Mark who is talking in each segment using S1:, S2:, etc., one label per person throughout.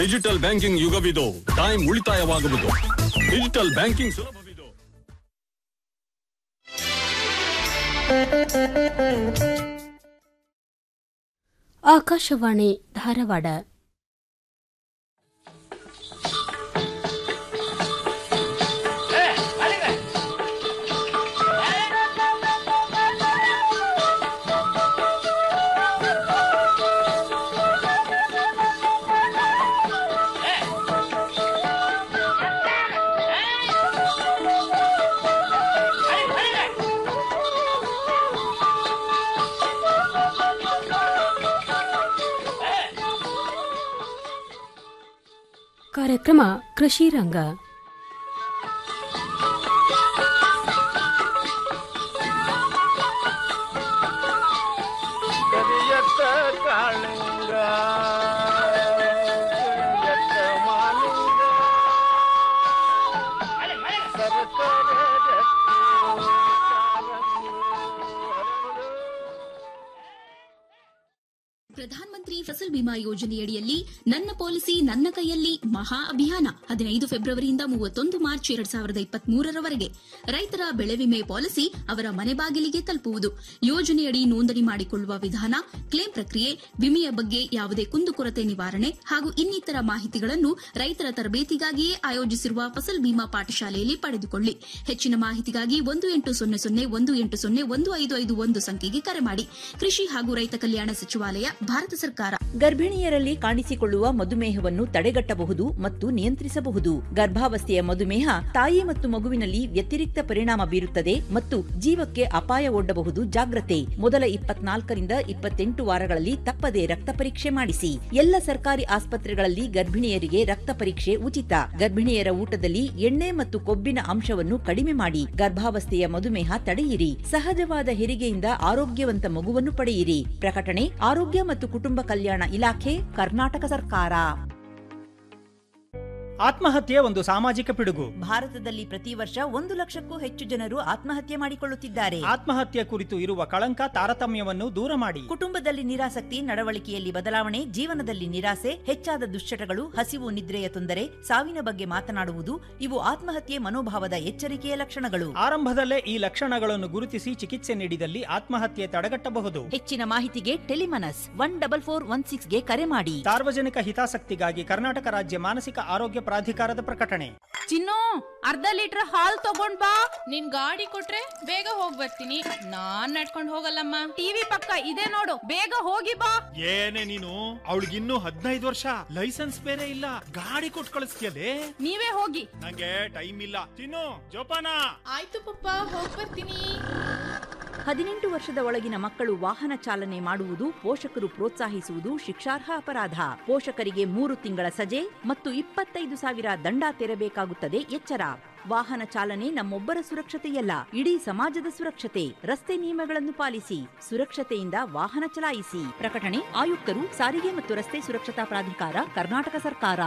S1: Digital banking ಯುಗವಿದು time ಉಳಿತಾಯವಾಗುವುದು digital banking ಸುಲಭವಿದು
S2: ಆಕಾಶವಾಣಿ ಧಾರವಾಡ ಕಾರ್ಯಕ್ರಮ ಕೃಷಿ ರಂಗ
S3: ಕರಿಯತ್ತ ಕಾಳಿಂಗ ಕರಿಯತ್ತ ಮಾಲಿಂಗ ಸರಸರ ರಕ್ತಿ ಕಾರಂಗಿ ಹರಳು.
S4: ಪ್ರಧಾನಮಂತ್ರಿ ಫಸಲ್ ಬಿಮಾ ಯೋಜನೆಯಡಿಯಲ್ಲಿ ನನ್ನ ಪಾಲಿಸಿ ನನ್ನ ಕೈಯಲ್ಲಿ ಮಹಾ ಅಭಿಯಾನ ಹದಿನೈದು ಫೆಬ್ರವರಿಯಿಂದ ಮೂವತ್ತೊಂದು ಮಾರ್ಚ್ ಎರಡ್ ಸಾವಿರದ ಇಪ್ಪತ್ಮೂರರವರೆಗೆ ರೈತರ ಬೆಳೆ ವಿಮೆ ಪಾಲಿಸಿ ಅವರ ಮನೆ ಬಾಗಿಲಿಗೆ ತಲುಪುವುದು ಯೋಜನೆಯಡಿ ನೋಂದಣಿ ಮಾಡಿಕೊಳ್ಳುವ ವಿಧಾನ ಕ್ಲೇಮ್ ಪ್ರಕ್ರಿಯೆ ವಿಮೆಯ ಬಗ್ಗೆ ಯಾವುದೇ ಕುಂದುಕೊರತೆ ನಿವಾರಣೆ ಹಾಗೂ ಇನ್ನಿತರ ಮಾಹಿತಿಗಳನ್ನು ರೈತರ ತರಬೇತಿಗಾಗಿಯೇ ಆಯೋಜಿಸಿರುವ ಫಸಲ್ ಬಿಮಾ ಪಾಠಶಾಲೆಯಲ್ಲಿ ಪಡೆದುಕೊಳ್ಳಿ ಹೆಚ್ಚಿನ ಮಾಹಿತಿಗಾಗಿ ಒಂದು ಎಂಟು ಸೊನ್ನೆ ಸೊನ್ನೆ ಒಂದು ಎಂಟು ಸೊನ್ನೆ ಒಂದು ಐದು ಐದು ಒಂದು ಸಂಖ್ಯೆಗೆ ಕರೆ ಮಾಡಿ ಕೃಷಿ ಹಾಗೂ ರೈತ ಕಲ್ಯಾಣ ಸಚಿವಾಲಯ ಭಾರತ ಸರ್ಕಾರ
S5: ಗರ್ಭಿಣಿಯರಲ್ಲಿ ಕಾಣಿಸಿಕೊಳ್ಳುವ ಮಧುಮೇಹವನ್ನು ತಡೆಗಟ್ಟಬಹುದು ಮತ್ತು ನಿಯಂತ್ರಿಸಬಹುದು ಗರ್ಭಾವಸ್ಥೆಯ ಮಧುಮೇಹ ತಾಯಿ ಮತ್ತು ಮಗುವಿನಲ್ಲಿ ವ್ಯತಿರಿಕ್ತ ಪರಿಣಾಮ ಬೀರುತ್ತದೆ ಮತ್ತು ಜೀವಕ್ಕೆ ಅಪಾಯ ಒಡ್ಡಬಹುದು ಜಾಗ್ರತೆ ಮೊದಲ ಇಪ್ಪತ್ನಾಲ್ಕರಿಂದ ಇಪ್ಪತ್ತೆಂಟು ವಾರಗಳಲ್ಲಿ ತಪ್ಪದೆ ರಕ್ತ ಪರೀಕ್ಷೆ ಮಾಡಿಸಿ ಎಲ್ಲ ಸರ್ಕಾರಿ ಆಸ್ಪತ್ರೆಗಳಲ್ಲಿ ಗರ್ಭಿಣಿಯರಿಗೆ ರಕ್ತ ಪರೀಕ್ಷೆ ಉಚಿತ ಗರ್ಭಿಣಿಯರ ಊಟದಲ್ಲಿ ಎಣ್ಣೆ ಮತ್ತು ಕೊಬ್ಬಿನ ಅಂಶವನ್ನು ಕಡಿಮೆ ಮಾಡಿ ಗರ್ಭಾವಸ್ಥೆಯ ಮಧುಮೇಹ ತಡೆಯಿರಿ ಸಹಜವಾದ ಹೆರಿಗೆಯಿಂದ ಆರೋಗ್ಯವಂತ ಮಗುವನ್ನು ಪಡೆಯಿರಿ ಪ್ರಕಟಣೆ ಆರೋಗ್ಯ ಮತ್ತು ಕುಟುಂಬ ಕಲ್ಯಾಣ ಇಲಾಖೆ ಕರ್ನಾಟಕ ಸರ್ಕಾರ
S6: ಆತ್ಮಹತ್ಯೆ ಒಂದು ಸಾಮಾಜಿಕ ಪಿಡುಗು
S5: ಭಾರತದಲ್ಲಿ ಪ್ರತಿ ವರ್ಷ ಒಂದು ಲಕ್ಷಕ್ಕೂ ಹೆಚ್ಚು ಜನರು ಆತ್ಮಹತ್ಯೆ ಮಾಡಿಕೊಳ್ಳುತ್ತಿದ್ದಾರೆ
S6: ಆತ್ಮಹತ್ಯೆ ಕುರಿತು ಇರುವ ಕಳಂಕ ತಾರತಮ್ಯವನ್ನು ದೂರ ಮಾಡಿ
S5: ಕುಟುಂಬದಲ್ಲಿ ನಿರಾಸಕ್ತಿ ನಡವಳಿಕೆಯಲ್ಲಿ ಬದಲಾವಣೆ ಜೀವನದಲ್ಲಿ ನಿರಾಸೆ ಹೆಚ್ಚಾದ ದುಶ್ಚಟಗಳು ಹಸಿವು ನಿದ್ರೆಯ ತೊಂದರೆ ಸಾವಿನ ಬಗ್ಗೆ ಮಾತನಾಡುವುದು ಇವು ಆತ್ಮಹತ್ಯೆ ಮನೋಭಾವದ ಎಚ್ಚರಿಕೆಯ ಲಕ್ಷಣಗಳು
S6: ಆರಂಭದಲ್ಲೇ ಈ ಲಕ್ಷಣಗಳನ್ನು ಗುರುತಿಸಿ ಚಿಕಿತ್ಸೆ ನೀಡಿದಲ್ಲಿ ಆತ್ಮಹತ್ಯೆ ತಡೆಗಟ್ಟಬಹುದು
S5: ಹೆಚ್ಚಿನ ಮಾಹಿತಿಗೆ Telemanas one double four one ಸಿಕ್ಸ್ಗೆ ಕರೆ ಮಾಡಿ
S6: ಸಾರ್ವಜನಿಕ ಹಿತಾಸಕ್ತಿಗಾಗಿ ಕರ್ನಾಟಕ ರಾಜ್ಯ ಮಾನಸಿಕ ಆರೋಗ್ಯ ಪ್ರಾಧಿಕಾರದ ಪ್ರಕಟಣೆ
S7: ಚಿನ್ನು ಅರ್ಧ ಲೀಟರ್ ಹಾಲ್ ತಗೊಂಡ್ ಬಾ ನಿನ್ ಗಾಡಿ ಕೊಟ್ರೆ ಬೇಗ ಹೋಗ್ ಬರ್ತೀನಿ ನಾನ್ ನಡ್ಕೊಂಡ್ ಹೋಗಲ್ಲಮ್ಮ ಟಿವಿ ಪಕ್ಕ ಇದೆ ನೋಡು ಬೇಗ ಹೋಗಿ ಬಾ
S8: ಏನೇ ನೀನು ಅವಳಿಗಿನ್ನೂ ಹದಿನೈದು ವರ್ಷ ಲೈಸೆನ್ಸ್ ಬೇರೆ ಇಲ್ಲ ಗಾಡಿ ಕೊಟ್ಟು ಕಳಿಸ್ತೀಯಲೇ
S7: ನೀವೇ ಹೋಗಿ
S8: ನಂಗೆ ಟೈಮ್ ಇಲ್ಲ ತಿನ್ನು ಜೋಪಾನ
S7: ಆಯ್ತು ಪಪ್ಪ ಹೋಗ್ ಬರ್ತೀನಿ
S5: ಹದಿನೆಂಟು ವರ್ಷದ ಒಳಗಿನ ಮಕ್ಕಳು ವಾಹನ ಚಾಲನೆ ಮಾಡುವುದು ಪೋಷಕರು ಪ್ರೋತ್ಸಾಹಿಸುವುದು ಶಿಕ್ಷಾರ್ಹ ಅಪರಾಧ ಪೋಷಕರಿಗೆ ಮೂರು ತಿಂಗಳ ಸಜೆ ಮತ್ತು ಇಪ್ಪತ್ತೈದು ಸಾವಿರ ದಂಡ ತೆರಬೇಕಾಗುತ್ತದೆ ಎಚ್ಚರ ವಾಹನ ಚಾಲನೆ ನಮ್ಮೊಬ್ಬರ ಸುರಕ್ಷತೆಯಲ್ಲ ಇಡೀ ಸಮಾಜದ ಸುರಕ್ಷತೆ ರಸ್ತೆ ನಿಯಮಗಳನ್ನು ಪಾಲಿಸಿ ಸುರಕ್ಷತೆಯಿಂದ ವಾಹನ ಚಲಾಯಿಸಿ ಪ್ರಕಟಣೆ ಆಯುಕ್ತರು ಸಾರಿಗೆ ಮತ್ತು ರಸ್ತೆ ಸುರಕ್ಷತಾ ಪ್ರಾಧಿಕಾರ ಕರ್ನಾಟಕ ಸರ್ಕಾರ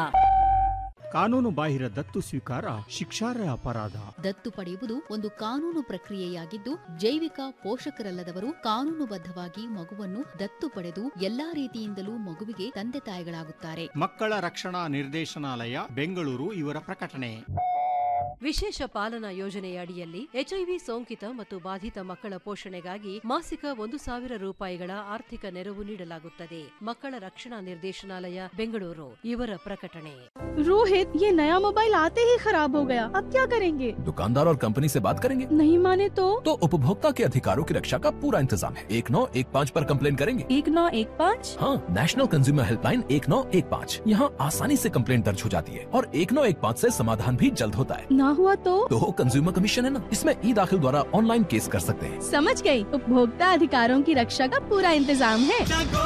S9: ಕಾನೂನು ಬಾಹಿರ ದತ್ತು ಸ್ವೀಕಾರ ಶಿಕ್ಷಾರ್ಹ ಅಪರಾಧ
S10: ದತ್ತು ಪಡೆಯುವುದು ಒಂದು ಕಾನೂನು ಪ್ರಕ್ರಿಯೆಯಾಗಿದ್ದು ಜೈವಿಕ ಪೋಷಕರಲ್ಲದವರು ಕಾನೂನುಬದ್ಧವಾಗಿ ಮಗುವನ್ನು ದತ್ತು ಪಡೆದು ಎಲ್ಲಾ ರೀತಿಯಿಂದಲೂ ಮಗುವಿಗೆ ತಂದೆ ತಾಯಿಗಳಾಗುತ್ತಾರೆ
S9: ಮಕ್ಕಳ ರಕ್ಷಣಾ ನಿರ್ದೇಶನಾಲಯ ಬೆಂಗಳೂರು ಇವರ ಪ್ರಕಟಣೆ
S11: ವಿಶೇಷ ಪಾಲನಾ ಯೋಜನೆಯ ಅಡಿಯಲ್ಲಿ ಎಚ್ಐವಿ ಸೋಂಕಿತ ಮತ್ತು ಬಾಧಿತ ಮಕ್ಕಳ ಪೋಷಣೆಗಾಗಿ ಮಾಸಿಕ ಒಂದು ಸಾವಿರ ರೂಪಾಯಿಗಳ ಆರ್ಥಿಕ ನೆರವು ನೀಡಲಾಗುತ್ತದೆ ಮಕ್ಕಳ ರಕ್ಷಣಾ ನಿರ್ದೇಶನಾಲಯ ಬೆಂಗಳೂರು ಇವರ ಪ್ರಕಟಣೆ
S12: रोहित ये नया मोबाइल आते ही खराब हो गया अब क्या करेंगे
S13: दुकानदार और कंपनी से बात करेंगे
S12: नहीं माने तो
S13: तो उपभोक्ता के अधिकारों की रक्षा का पूरा इंतजाम है एक नौ एक पाँच पर कंप्लेन करेंगे
S12: एक नौ एक पाँच
S13: हाँ नेशनल कंज्यूमर हेल्पलाइन एक नौ एक पाँच यहाँ आसानी से कंप्लेन दर्ज हो जाती है और एक नौ एक पाँच ऐसी समाधान भी जल्द होता है
S12: ना हुआ तो
S13: तो कंज्यूमर कमीशन है ना इसमें ई दाखिल द्वारा ऑनलाइन केस कर सकते हैं
S12: समझ गई उपभोक्ता अधिकारों की रक्षा का पूरा इंतजाम है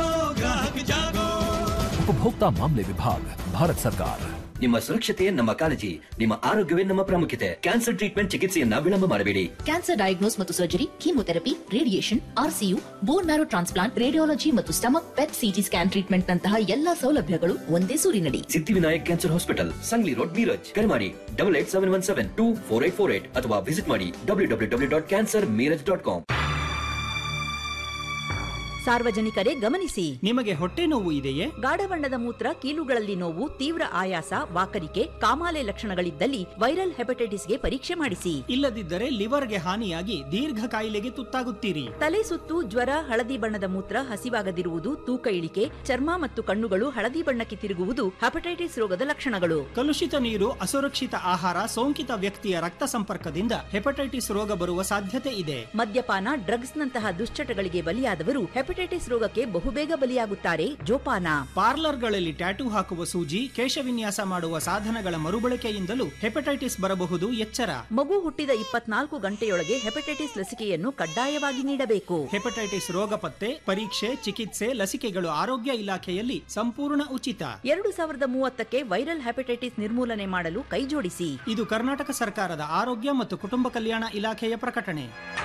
S13: उपभोक्ता मामले विभाग भारत सरकार
S14: ನಿಮ್ಮ ಸುರಕ್ಷತೆಯೇ ನಮ್ಮ ಕಾಳಜಿ ನಿಮ್ಮ ಆರೋಗ್ಯವೇ ನಮ್ಮ ಪ್ರಾಮುಖ್ಯತೆ ಕ್ಯಾನ್ಸರ್ ಟ್ರೀಟ್ಮೆಂಟ್ ಚಿಕಿತ್ಸೆಯನ್ನ ವಿಳಂಬ ಮಾಡಬೇಡಿ
S4: ಕ್ಯಾನ್ಸರ್ ಡಯಾಗ್ನೋಸ್ ಮತ್ತು surgery chemotherapy radiation RCU bone marrow transplant radiology ಮತ್ತು stomach PET CT scan treatment ನಂತಹ ಎಲ್ಲಾ ಸೌಲಭ್ಯಗಳು ಒಂದೇ ಸೂರಿನಡಿ
S14: Siddhivinayak cancer hospital Sangli road Miraj ಕರೆ ಮಾಡಿ double eight seven one seven two four eight four eight ಅಥವಾ ವಿಸಿಟ್ ಮಾಡಿ W W W dot cancer Miraj dot com
S5: ಸಾರ್ವಜನಿಕರೇ ಗಮನಿಸಿ
S6: ನಿಮಗೆ ಹೊಟ್ಟೆ ನೋವು ಇದೆಯೇ
S5: ಗಾಢ ಬಣ್ಣದ ಮೂತ್ರ ಕೀಲುಗಳಲ್ಲಿ ನೋವು ತೀವ್ರ ಆಯಾಸ ವಾಕರಿಕೆ ಕಾಮಾಲೆ ಲಕ್ಷಣಗಳಿದ್ದಲ್ಲಿ ವೈರಲ್ ಹೆಪಟೈಟಿಸ್ಗೆ ಪರೀಕ್ಷೆ ಮಾಡಿಸಿ
S6: ಇಲ್ಲದಿದ್ದರೆ ಲಿವರ್ಗೆ ಹಾನಿಯಾಗಿ ದೀರ್ಘ ಕಾಯಿಲೆಗೆ ತುತ್ತಾಗುತ್ತೀರಿ
S5: ತಲೆ ಸುತ್ತು ಜ್ವರ ಹಳದಿ ಬಣ್ಣದ ಮೂತ್ರ ಹಸಿವಾಗದಿರುವುದು ತೂಕ ಇಳಿಕೆ ಚರ್ಮ ಮತ್ತು ಕಣ್ಣುಗಳು ಹಳದಿ ಬಣ್ಣಕ್ಕೆ ತಿರುಗುವುದು ಹೆಪಟೈಟಿಸ್ ರೋಗದ ಲಕ್ಷಣಗಳು
S6: ಕಲುಷಿತ ನೀರು ಅಸುರಕ್ಷಿತ ಆಹಾರ ಸೋಂಕಿತ ವ್ಯಕ್ತಿಯ ರಕ್ತ ಸಂಪರ್ಕದಿಂದ ಹೆಪಟೈಟಿಸ್ ರೋಗ ಬರುವ ಸಾಧ್ಯತೆ ಇದೆ
S5: ಮದ್ಯಪಾನ ಡ್ರಗ್ಸ್ ನಂತಹ ದುಶ್ಚಟಗಳಿಗೆ ಬಲಿಯಾದವರು ಹೆಪಟೈಟಿಸ್ ರೋಗಕ್ಕೆ ಬಹುಬೇಗ ಬಲಿಯಾಗುತ್ತಾರೆ ಜೋಪಾನ
S6: ಪಾರ್ಲರ್ಗಳಲ್ಲಿ ಟ್ಯಾಟೂ ಹಾಕುವ ಸೂಜಿ ಕೇಶವಿನ್ಯಾಸ ಮಾಡುವ ಸಾಧನಗಳ ಮರುಬಳಕೆಯಿಂದಲೂ ಹೆಪಟೈಟಿಸ್ ಬರಬಹುದು ಎಚ್ಚರ
S5: ಮಗು ಹುಟ್ಟಿದ ಇಪ್ಪತ್ನಾಲ್ಕು ಗಂಟೆಯೊಳಗೆ ಹೆಪಟೈಟಿಸ್ ಲಸಿಕೆಯನ್ನು ಕಡ್ಡಾಯವಾಗಿ ನೀಡಬೇಕು
S6: ಹೆಪಟೈಟಿಸ್ ರೋಗ ಪತ್ತೆ ಪರೀಕ್ಷೆ ಚಿಕಿತ್ಸೆ ಲಸಿಕೆಗಳು ಆರೋಗ್ಯ ಇಲಾಖೆಯಲ್ಲಿ ಸಂಪೂರ್ಣ ಉಚಿತ
S5: ಎರಡು ಸಾವಿರದ ಮೂವತ್ತಕ್ಕೆ ವೈರಲ್ ಹೆಪಟೈಟಿಸ್ ನಿರ್ಮೂಲನೆ ಮಾಡಲು ಕೈಜೋಡಿಸಿ
S6: ಇದು ಕರ್ನಾಟಕ ಸರ್ಕಾರದ ಆರೋಗ್ಯ ಮತ್ತು ಕುಟುಂಬ ಕಲ್ಯಾಣ ಇಲಾಖೆಯ ಪ್ರಕಟಣೆ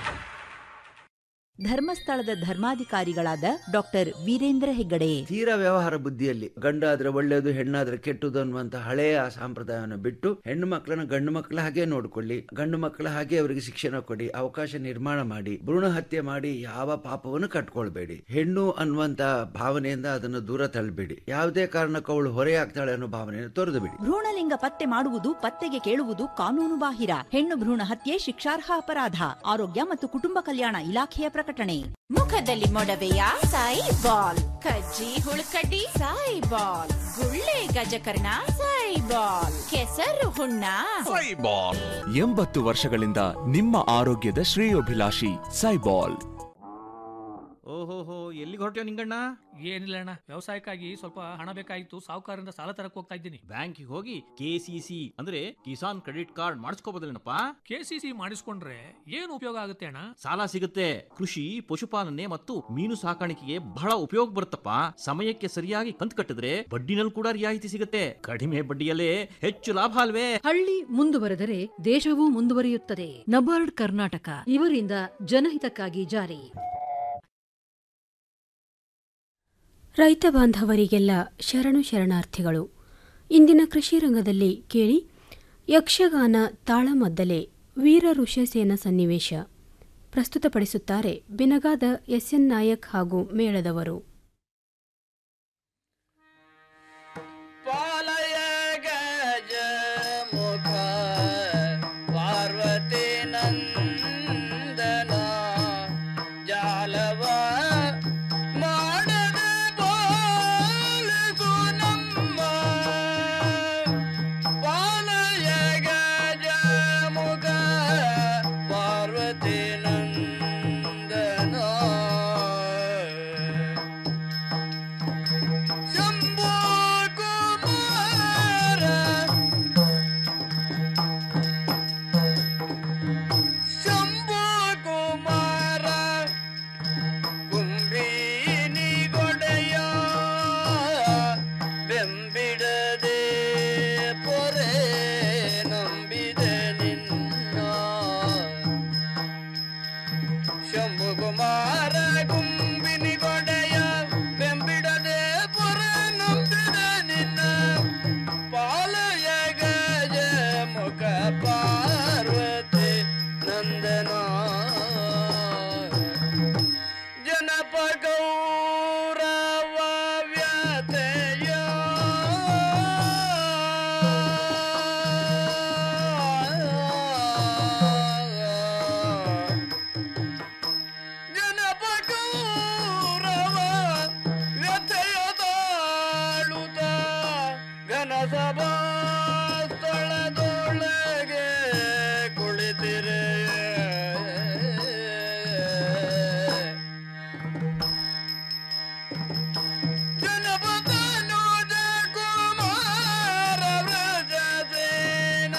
S5: ಧರ್ಮಸ್ಥಳದ ಧರ್ಮಾಧಿಕಾರಿಗಳಾದ ಡಾಕ್ಟರ್ ವೀರೇಂದ್ರ ಹೆಗ್ಗಡೆ
S15: ತೀರಾ ವ್ಯವಹಾರ ಬುದ್ಧಿಯಲ್ಲಿ ಗಂಡಾದ್ರೆ ಒಳ್ಳೆಯದು ಹೆಣ್ಣಾದ್ರೆ ಕೆಟ್ಟದು ಅನ್ನುವಂತ ಹಳೆಯ ಸಂಪ್ರದಾಯವನ್ನು ಬಿಟ್ಟು ಹೆಣ್ಣು ಮಕ್ಕಳನ್ನ ಗಂಡು ಮಕ್ಕಳ ಹಾಗೆ ನೋಡ್ಕೊಳ್ಳಿ ಗಂಡು ಮಕ್ಕಳ ಹಾಗೆ ಅವರಿಗೆ ಶಿಕ್ಷಣ ಕೊಡಿ ಅವಕಾಶ ನಿರ್ಮಾಣ ಮಾಡಿ ಭ್ರೂಣ ಹತ್ಯೆ ಮಾಡಿ ಯಾವ ಪಾಪವನ್ನು ಕಟ್ಕೊಳ್ಬೇಡಿ ಹೆಣ್ಣು ಅನ್ನುವಂತ ಭಾವನೆಯಿಂದ ಅದನ್ನು ದೂರ ತಳ್ಳಬೇಡಿ ಯಾವುದೇ ಕಾರಣಕ್ಕೂ ಅವಳು ಹೊರೆಯಾಗ್ತಾಳೆ ಅನ್ನೋ ಭಾವನೆಯನ್ನು ತೊರೆದು ಬಿಡಿ
S5: ಭ್ರೂಣಲಿಂಗ ಪತ್ತೆ ಮಾಡುವುದು ಪತ್ತೆಗೆ ಕೇಳುವುದು ಕಾನೂನು ಬಾಹಿರ ಹೆಣ್ಣು ಭ್ರೂಣ ಹತ್ಯೆ ಶಿಕ್ಷಾರ್ಹ ಅಪರಾಧ ಆರೋಗ್ಯ ಮತ್ತು ಕುಟುಂಬ ಕಲ್ಯಾಣ ಇಲಾಖೆಯ ಪ್ರಕಟಣೆ
S16: ಮುಖದಲ್ಲಿ ಮೊಡವೆಯ ಸಾಯಿ ಬಾಲ್ ಕಜ್ಜಿ ಹುಳುಕಡ್ಡಿ ಸಾಯಿ ಬಾಲ್ ಗುಳ್ಳೆ ಗಜಕರ್ಣ ಸಾಯಿ ಬಾಲ್ ಕೆಸರು ಹುಣ್ಣ
S17: ಎಂಬತ್ತು ವರ್ಷಗಳಿಂದ ನಿಮ್ಮ ಆರೋಗ್ಯದ ಶ್ರೇಯೋಭಿಲಾಷಿ ಸೈಬಾಲ್
S18: ಓಹೋಹೋ ಎಲ್ಲಿಗೆ ಹೊರಟ್ಯೋ ನಿಂಗಣ್ಣ
S19: ಏನಿಲ್ಲ ಅಣ್ಣ ವ್ಯವಸಾಯಕ್ಕಾಗಿ ಸ್ವಲ್ಪ ಹಣ ಬೇಕಾಗಿತ್ತು ಸಾಹುಕಾರರಿಂದ ಸಾಲ ತರಕ್ ಹೋಗ್ತಾ ಇದ್ದೀನಿ
S18: ಬ್ಯಾಂಕಿಗೆ ಹೋಗಿ ಕೆ ಸಿ ಸಿ ಅಂದ್ರೆ ಕಿಸಾನ್ ಕ್ರೆಡಿಟ್ ಕಾರ್ಡ್ ಮಾಡಿಸ್ಕೋಬೋದಲ್ಲೇನಪ್ಪ
S19: ಕೆ ಸಿ ಸಿ ಮಾಡಿಸ್ಕೊಂಡ್ರೆ ಏನು ಉಪಯೋಗ ಆಗುತ್ತೆ ಅಣ್ಣ
S18: ಸಾಲ ಸಿಗುತ್ತೆ ಕೃಷಿ ಪಶುಪಾಲನೆ ಮತ್ತು ಮೀನು ಸಾಕಾಣಿಕೆಗೆ ಬಹಳ ಉಪಯೋಗ ಬರುತ್ತಪ್ಪ ಸಮಯಕ್ಕೆ ಸರಿಯಾಗಿ ಕಂತು ಕಟ್ಟಿದ್ರೆ ಬಡ್ಡಿನಲ್ಲಿ ಕೂಡ ರಿಯಾಯಿತಿ ಸಿಗುತ್ತೆ ಕಡಿಮೆ ಬಡ್ಡಿಯಲ್ಲೇ ಹೆಚ್ಚು ಲಾಭ ಅಲ್ವೇ
S11: ಹಳ್ಳಿ ಮುಂದುವರೆದರೆ ದೇಶವೂ ಮುಂದುವರಿಯುತ್ತದೆ ನಬಾರ್ಡ್ ಕರ್ನಾಟಕ ಇವರಿಂದ ಜನಹಿತಕ್ಕಾಗಿ ಜಾರಿ
S2: ರೈತ ಬಾಂಧವರಿಗೆಲ್ಲ ಶರಣು ಶರಣಾರ್ಥಿಗಳು ಇಂದಿನ ಕೃಷಿ ರಂಗದಲ್ಲಿ ಕೇಳಿ ಯಕ್ಷಗಾನ ತಾಳಮದ್ದಲೆ ವೀರ ಋಷ್ಯಸೇನ ಸನ್ನಿವೇಶ ಪ್ರಸ್ತುತಪಡಿಸುತ್ತಾರೆ ಬಿನಗಾದ ಎಸ್ಎನ್ ನಾಯಕ್ ಹಾಗೂ ಮೇಳದವರು
S3: ಪಾಲಯ ಗಜ ಮುಖ ಪಾರ್ವತಿ ನಂದನ ಜಾಲವ ಮಾಡದ ಬಾಲಕು ನಮ್ಮ ಪಾಲಯ ಗಜ ಮುಖ ಪಾರ್ವತಿ ನಂದನ ಶಂಭೋ ಕುಮಾರ ಶಂಭೋ ಕುಮಾರ ಕುಂಬಿನಿ ಗೊಡೆಯ ಬೆಂಬಿಡದೆ ಪೊರೆ ನಂಬಿದೆ ನಿನ್ನ ಶಂಭು ಕುಮಾರ ಗುಂಬಿನಿ ಗೊಡೆಯ ಬೆಂಬಿಡದೆ ಪುರ ನಂಬಿದ ನಿನ್ನ ಪಾಲಯ ಗಜ ಮುಖ ಪಾರ್ವತಿ ನಂದನ ಜನಪ ಗೌರವ ವ್ಯತೆಯ ಜನಪ ಗೌರವ ವ್ಯಥೆಯ ತಾಳುತ್ತ ಘನ ಸಭಾ ಸ್ಥಳದೊಳಗೆ ಕುಳಿತಿರೆ ಜನಪದನೋಜ ಕುಮಾರ ವ್ರಜ ಸೇನ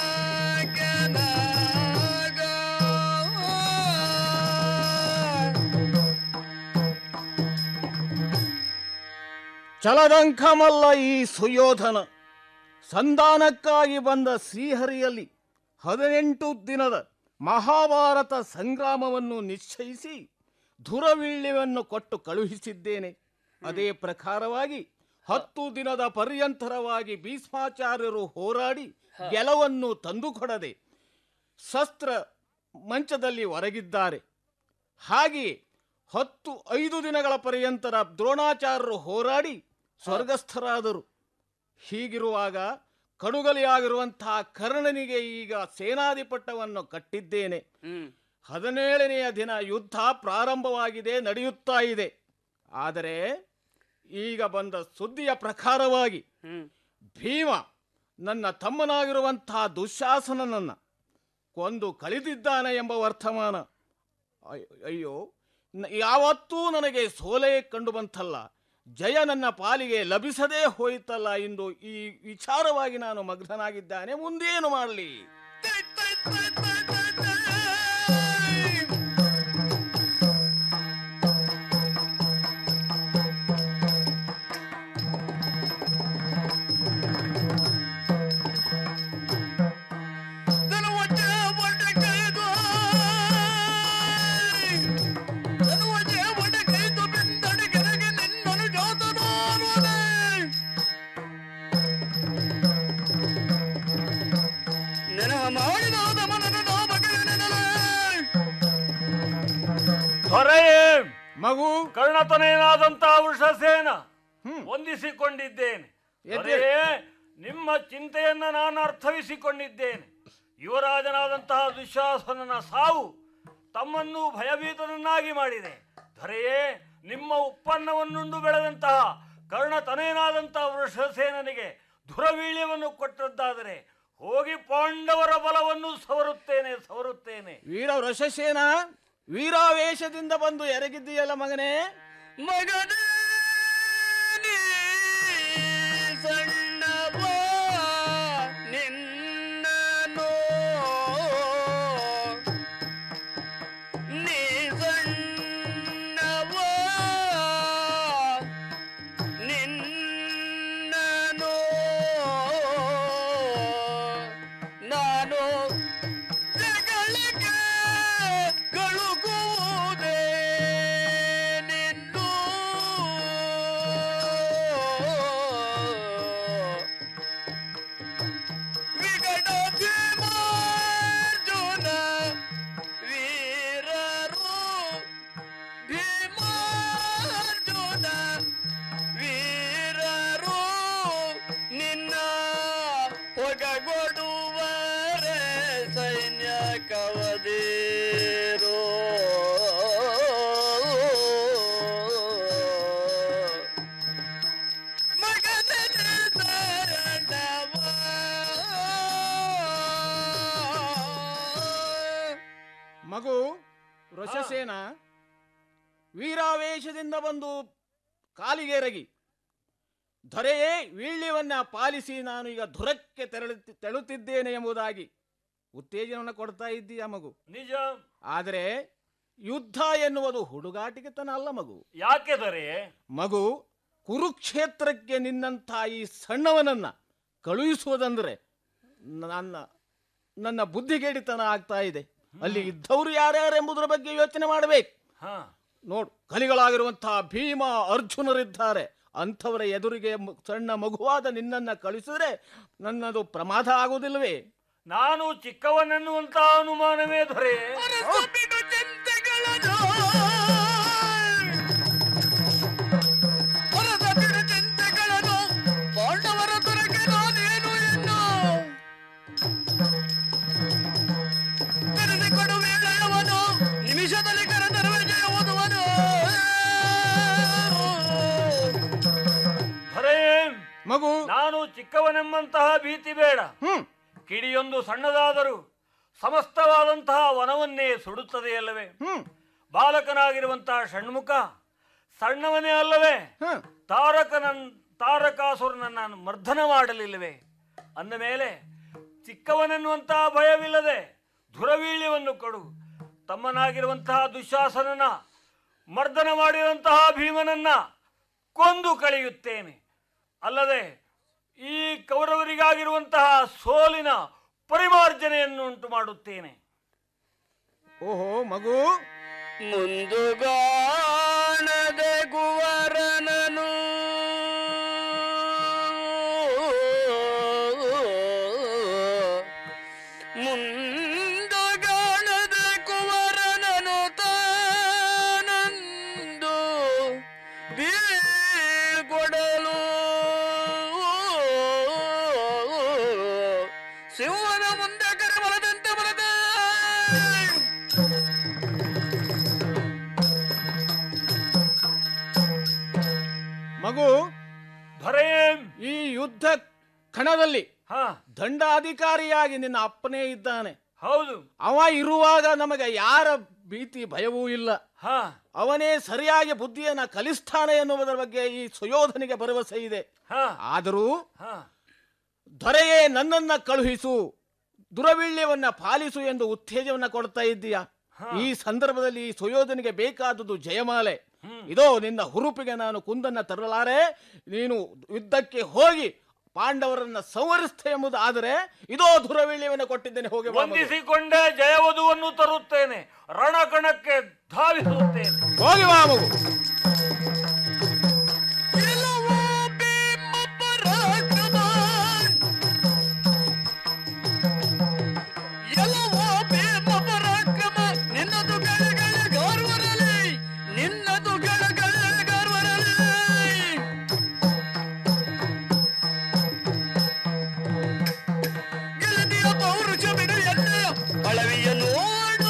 S20: ಚಲದಂಕಮಲ್ಲ ಈ ಸುಯೋಧನ ಸಂಧಾನಕ್ಕಾಗಿ ಬಂದ ಶ್ರೀಹರಿಯಲ್ಲಿ ಹದಿನೆಂಟು ದಿನದ ಮಹಾಭಾರತ ಸಂಗ್ರಾಮವನ್ನು ನಿಶ್ಚಯಿಸಿ ಧುರವೀಳ್ಯವನ್ನು ಕೊಟ್ಟು ಕಳುಹಿಸಿದ್ದೇನೆ ಅದೇ ಪ್ರಕಾರವಾಗಿ ಹತ್ತು ದಿನದ ಪರ್ಯಂತರವಾಗಿ ಭೀಷ್ಮಾಚಾರ್ಯರು ಹೋರಾಡಿ ಗೆಲುವನ್ನು ತಂದುಕೊಡದೆ ಶಸ್ತ್ರ ಮಂಚದಲ್ಲಿ ಹೊರಗಿದ್ದಾರೆ ಹಾಗೆಯೇ ಹತ್ತು ಐದು ದಿನಗಳ ಪರ್ಯಂತರ ದ್ರೋಣಾಚಾರ್ಯರು ಹೋರಾಡಿ ಸ್ವರ್ಗಸ್ಥರಾದರು ಹೀಗಿರುವಾಗ ಕಡುಗಲಿಯಾಗಿರುವಂತಹ ಕರ್ಣನಿಗೆ ಈಗ ಸೇನಾಧಿಪಟ್ಟವನ್ನು ಕಟ್ಟಿದ್ದೇನೆ ಹದಿನೇಳನೆಯ ದಿನ ಯುದ್ಧ ಪ್ರಾರಂಭವಾಗಿದೆ ನಡೆಯುತ್ತಾ ಇದೆ ಆದರೆ ಈಗ ಬಂದ ಸುದ್ದಿಯ ಪ್ರಕಾರವಾಗಿ ಭೀಮ ನನ್ನ ತಮ್ಮನಾಗಿರುವಂತಹ ದುಶ್ಯಾಸನನನ್ನ ಕೊಂದು ಕಳಿದಿದ್ದಾನೆ ಎಂಬ ವರ್ತಮಾನ ಅಯ್ಯೋ- ಅಯ್ಯೋ ನ- ಯಾವತ್ತೂ ನನಗೆ ಸೋಲೇ ಕಂಡು ಬಂತಲ್ಲ ಜಯ ನನ್ನ ಪಾಲಿಗೆ ಲಭಿಸದೇ ಹೋಯಿತಲ್ಲ ಎಂದು ಈ ವಿಚಾರವಾಗಿ ನಾನು ಮಗ್ನನಾಗಿದ್ದಾನೆ ಮುಂದೇನು ಮಾಡಲಿ
S21: ದೊರೆಯೇ
S20: ಮಗು
S21: ಕರ್ಣತನೇನಾದಂತ ವೃಷಸೇನ ಹೊಂದಿಸಿಕೊಂಡಿದ್ದೇನೆ ದೊರೆಯೇ ನಿಮ್ಮ ಚಿಂತೆಯನ್ನ ನಾನು ಅರ್ಥವಿಸಿಕೊಂಡಿದ್ದೇನೆ ಯುವರಾಜನಾದಂತಹ ದುಶ್ಯಾಸನನ ಸಾವು ತಮ್ಮನ್ನು ಭಯಭೀತನನ್ನಾಗಿ ಮಾಡಿದೆ ದೊರೆಯೇ ನಿಮ್ಮ ಉತ್ಪನ್ನವನ್ನುಂಡು ಬೆಳೆದಂತಹ ಕರ್ಣತನೇನಾದಂತಹ ವೃಷಸೇನನಿಗೆ ಧುರವೀಳ್ಯವನ್ನು ಕೊಟ್ಟದ್ದಾದರೆ ಹೋಗಿ ಪಾಂಡವರ ಬಲವನ್ನು ಸವರುತ್ತೇನೆ ಸವರುತ್ತೇನೆ
S20: ವೀರ ವೃಷಸೇನ ವೀರಾವೇಶದಿಂದ ಬಂದು ಎರಗಿದ್ದೀಯಲ್ಲ ಮಗನೇ
S3: ಮಗನೇ ನೀ ಸಣ್ಣವ ನಿನ್ನನು ನೀ ಸಣ್ಣವ ನಿನ್ನನು ನಾನು ಜಗಳಿಗೆ ಕಳುಗುವುದೇ ನಿನ್ನು ವಿಗಡ ಭೀಮಾರ್ಜುನ ವೀರರು ಭೀಮಾರ್ಜುನ ವೀರರು ನಿನ್ನ ಒಗಗೊಡುವರೆ ಸೈನ್ಯ ಕವದೇರೋ ಮಗನೇ ಶರಣವ
S20: ಮಗು ವೃಷಸೇನ ವೀರಾವೇಶದಿಂದ ಬಂದು ಕಾಲಿಗೆರಗಿ ದೊರೆಯೇ ವೀಳ್ಯವನ್ನ ಪಾಲಿಸಿ ನಾನು ಈಗ ಧುರಕ್ಕೆ ತೆರಳು ತೆಳುತ್ತಿದ್ದೇನೆ ಎಂಬುದಾಗಿ ಉತ್ತೇಜನವನ್ನು ಕೊಡ್ತಾ ಇದ್ದೀಯ ಮಗು
S21: ನಿಜ
S20: ಆದರೆ ಯುದ್ಧ ಎನ್ನುವುದು ಹುಡುಗಾಟಿಕೆತನ ಅಲ್ಲ ಮಗು
S21: ಯಾಕೆ ದೊರೆ
S20: ಮಗು ಕುರುಕ್ಷೇತ್ರಕ್ಕೆ ನಿನ್ನಂಥ ಈ ಸಣ್ಣವನನ್ನ ಕಳುಹಿಸುವುದಂದ್ರೆ ನನ್ನ ನನ್ನ ಬುದ್ಧಿಗೇಡಿತನ ಆಗ್ತಾ ಇದೆ ಅಲ್ಲಿ ಇದ್ದವರು ಯಾರ್ಯಾರು ಎಂಬುದರ ಬಗ್ಗೆ ಯೋಚನೆ ಮಾಡಬೇಕು
S21: ಹಾ
S20: ನೋಡು ಕಲಿಗಳಾಗಿರುವಂತಹ ಭೀಮ ಅರ್ಜುನರಿದ್ದಾರೆ ಅಂಥವರ ಎದುರಿಗೆ ಮ- ಸಣ್ಣ ಮಗುವಾದ ನಿನ್ನನ್ನ ಕಳಿಸಿದ್ರೆ ನನ್ನದು ಪ್ರಮಾದ ಆಗುವುದಿಲ್ಲವೇ
S21: ನಾನು ಚಿಕ್ಕವನೆನ್ನುವಂತ ಅನುಮಾನವೇ ದೊರೆ
S3: ಚಿಂತೆಗಳನ್ನು ಪಾಂಡವರ ದೊರಕೆ ನಾನೇನು ಎನ್ನು ಕರೆಸಿಕೊಡು ವೇಳೆಯವನು ನಿಮಿಷದಲ್ಲಿ ಕರೆತರುವ ಜಯ ಓದುವನು
S21: ದೊರೆ
S20: ಮಗು
S21: ನಾನು ಚಿಕ್ಕವನೆಂಬಂತಹ ಭೀತಿ ಬೇಡ ಕಿಡಿಯೊಂದು ಸಣ್ಣದಾದರೂ ಸಮಸ್ತವಾದಂತಹ ವನವನ್ನೇ ಸುಡುತ್ತದೆಯಲ್ಲವೇ ಬಾಲಕನಾಗಿರುವಂತಹ ಷಣ್ಮುಖ ಸಣ್ಣವನೇ ಅಲ್ಲವೇ ತಾರಕನನ್ ತಾರಕಾಸುರನನ್ನ ಮರ್ದನ ಮಾಡಲಿಲ್ಲವೇ ಅಂದ ಮೇಲೆ ಚಿಕ್ಕವನೆನ್ನುವಂತಹ ಭಯವಿಲ್ಲದೆ ಧುರವೀಳ್ಯವನ್ನು ಕೊಡು ತಮ್ಮನಾಗಿರುವಂತಹ ದುಶ್ಯಾಸನನ ಮರ್ದನ ಮಾಡಿರುವಂತಹ ಭೀಮನನ್ನ ಕೊಂದು ಕಳೆಯುತ್ತೇನೆ ಅಲ್ಲದೆ ಈ ಕೌರವರಿಗಾಗಿರುವಂತಹ ಸೋಲಿನ ಪರಿಮಾರ್ಜನೆಯನ್ನು ಉಂಟು ಮಾಡುತ್ತೇನೆ
S20: ಓಹೋ ಮಗು
S3: ಮುಂದುಗಾಣದೆ ಗುವರನನು ಮುಂದುಗಾಣದೆ ಕುವರನನು ತಾನನ್ನ
S20: ಮಗು ಈ ಯುದ್ಧ ಕಣದಲ್ಲಿ ದಂಡಾಧಿಕಾರಿಯಾಗಿ ನಿನ್ನ ಅಪ್ಪನೇ ಇದ್ದಾನೆ
S21: ಹೌದು
S20: ಅವ ಇರುವಾಗ ನಮಗೆ ಯಾರ ಭೀತಿ ಭಯವೂ ಇಲ್ಲ ಅವನೇ ಸರಿಯಾಗಿ ಬುದ್ಧಿಯನ್ನ ಕಲಿಸ್ತಾನೆ ಎನ್ನುವುದರ ಬಗ್ಗೆ ಈ ಸುಯೋಧನಿಗೆ ಭರವಸೆ ಇದೆ ಆದರೂ ದೊರೆಯೇ ನನ್ನನ್ನ ಕಳುಹಿಸು ದುರವಿಳ್ಯವನ್ನ ಪಾಲಿಸು ಎಂದು ಉತ್ತೇಜವನ್ನ ಕೊಡ್ತಾ ಇದ್ದೀಯ ಈ ಸಂದರ್ಭದಲ್ಲಿ ಈ ಸುಯೋಧನಿಗೆ ಬೇಕಾದದ್ದು ಜಯಮಾಲೆ ಇದೋ ನಿನ್ನ ಹುರುಪಿಗೆ ನಾನು ಕುಂದನ್ನ ತರಲಾರೆ ನೀನು ಯುದ್ಧಕ್ಕೆ ಹೋಗಿ ಪಾಂಡವರನ್ನ ಸಂವರಿಸ್ತೆ ಎಂಬುದು ಆದರೆ ಇದೋ ದುರವಿಳ್ಯವನ್ನು ಕೊಟ್ಟಿದ್ದೇನೆ ಹೋಗಿ ಬಾ ಮಗು.
S21: ವಂದಿಸಿಕೊಂಡೇ ಜಯವಧುವನ್ನು ತರುತ್ತೇನೆ ರಣಕಣಕ್ಕೆ ಧಾವಿಸುತ್ತೇನೆ
S20: ಹೋಗಿ ಬಾ ಮಗು
S3: ಎಲ್ಲವೋ ಭೀಮ ಪರಾಕ್ರಮ ನಿನ್ನದು ಗಳಗಳ ಗೌರವರಲಿ ನಿನ್ನದು ಗಳಗಳ ಗೌರವರಲಿ ಗೆಳತಿಯ ಪೌರುಷ ಬಿಡು ಎನ್ನೆಯ ಅಳವಿಯ ನೋಡು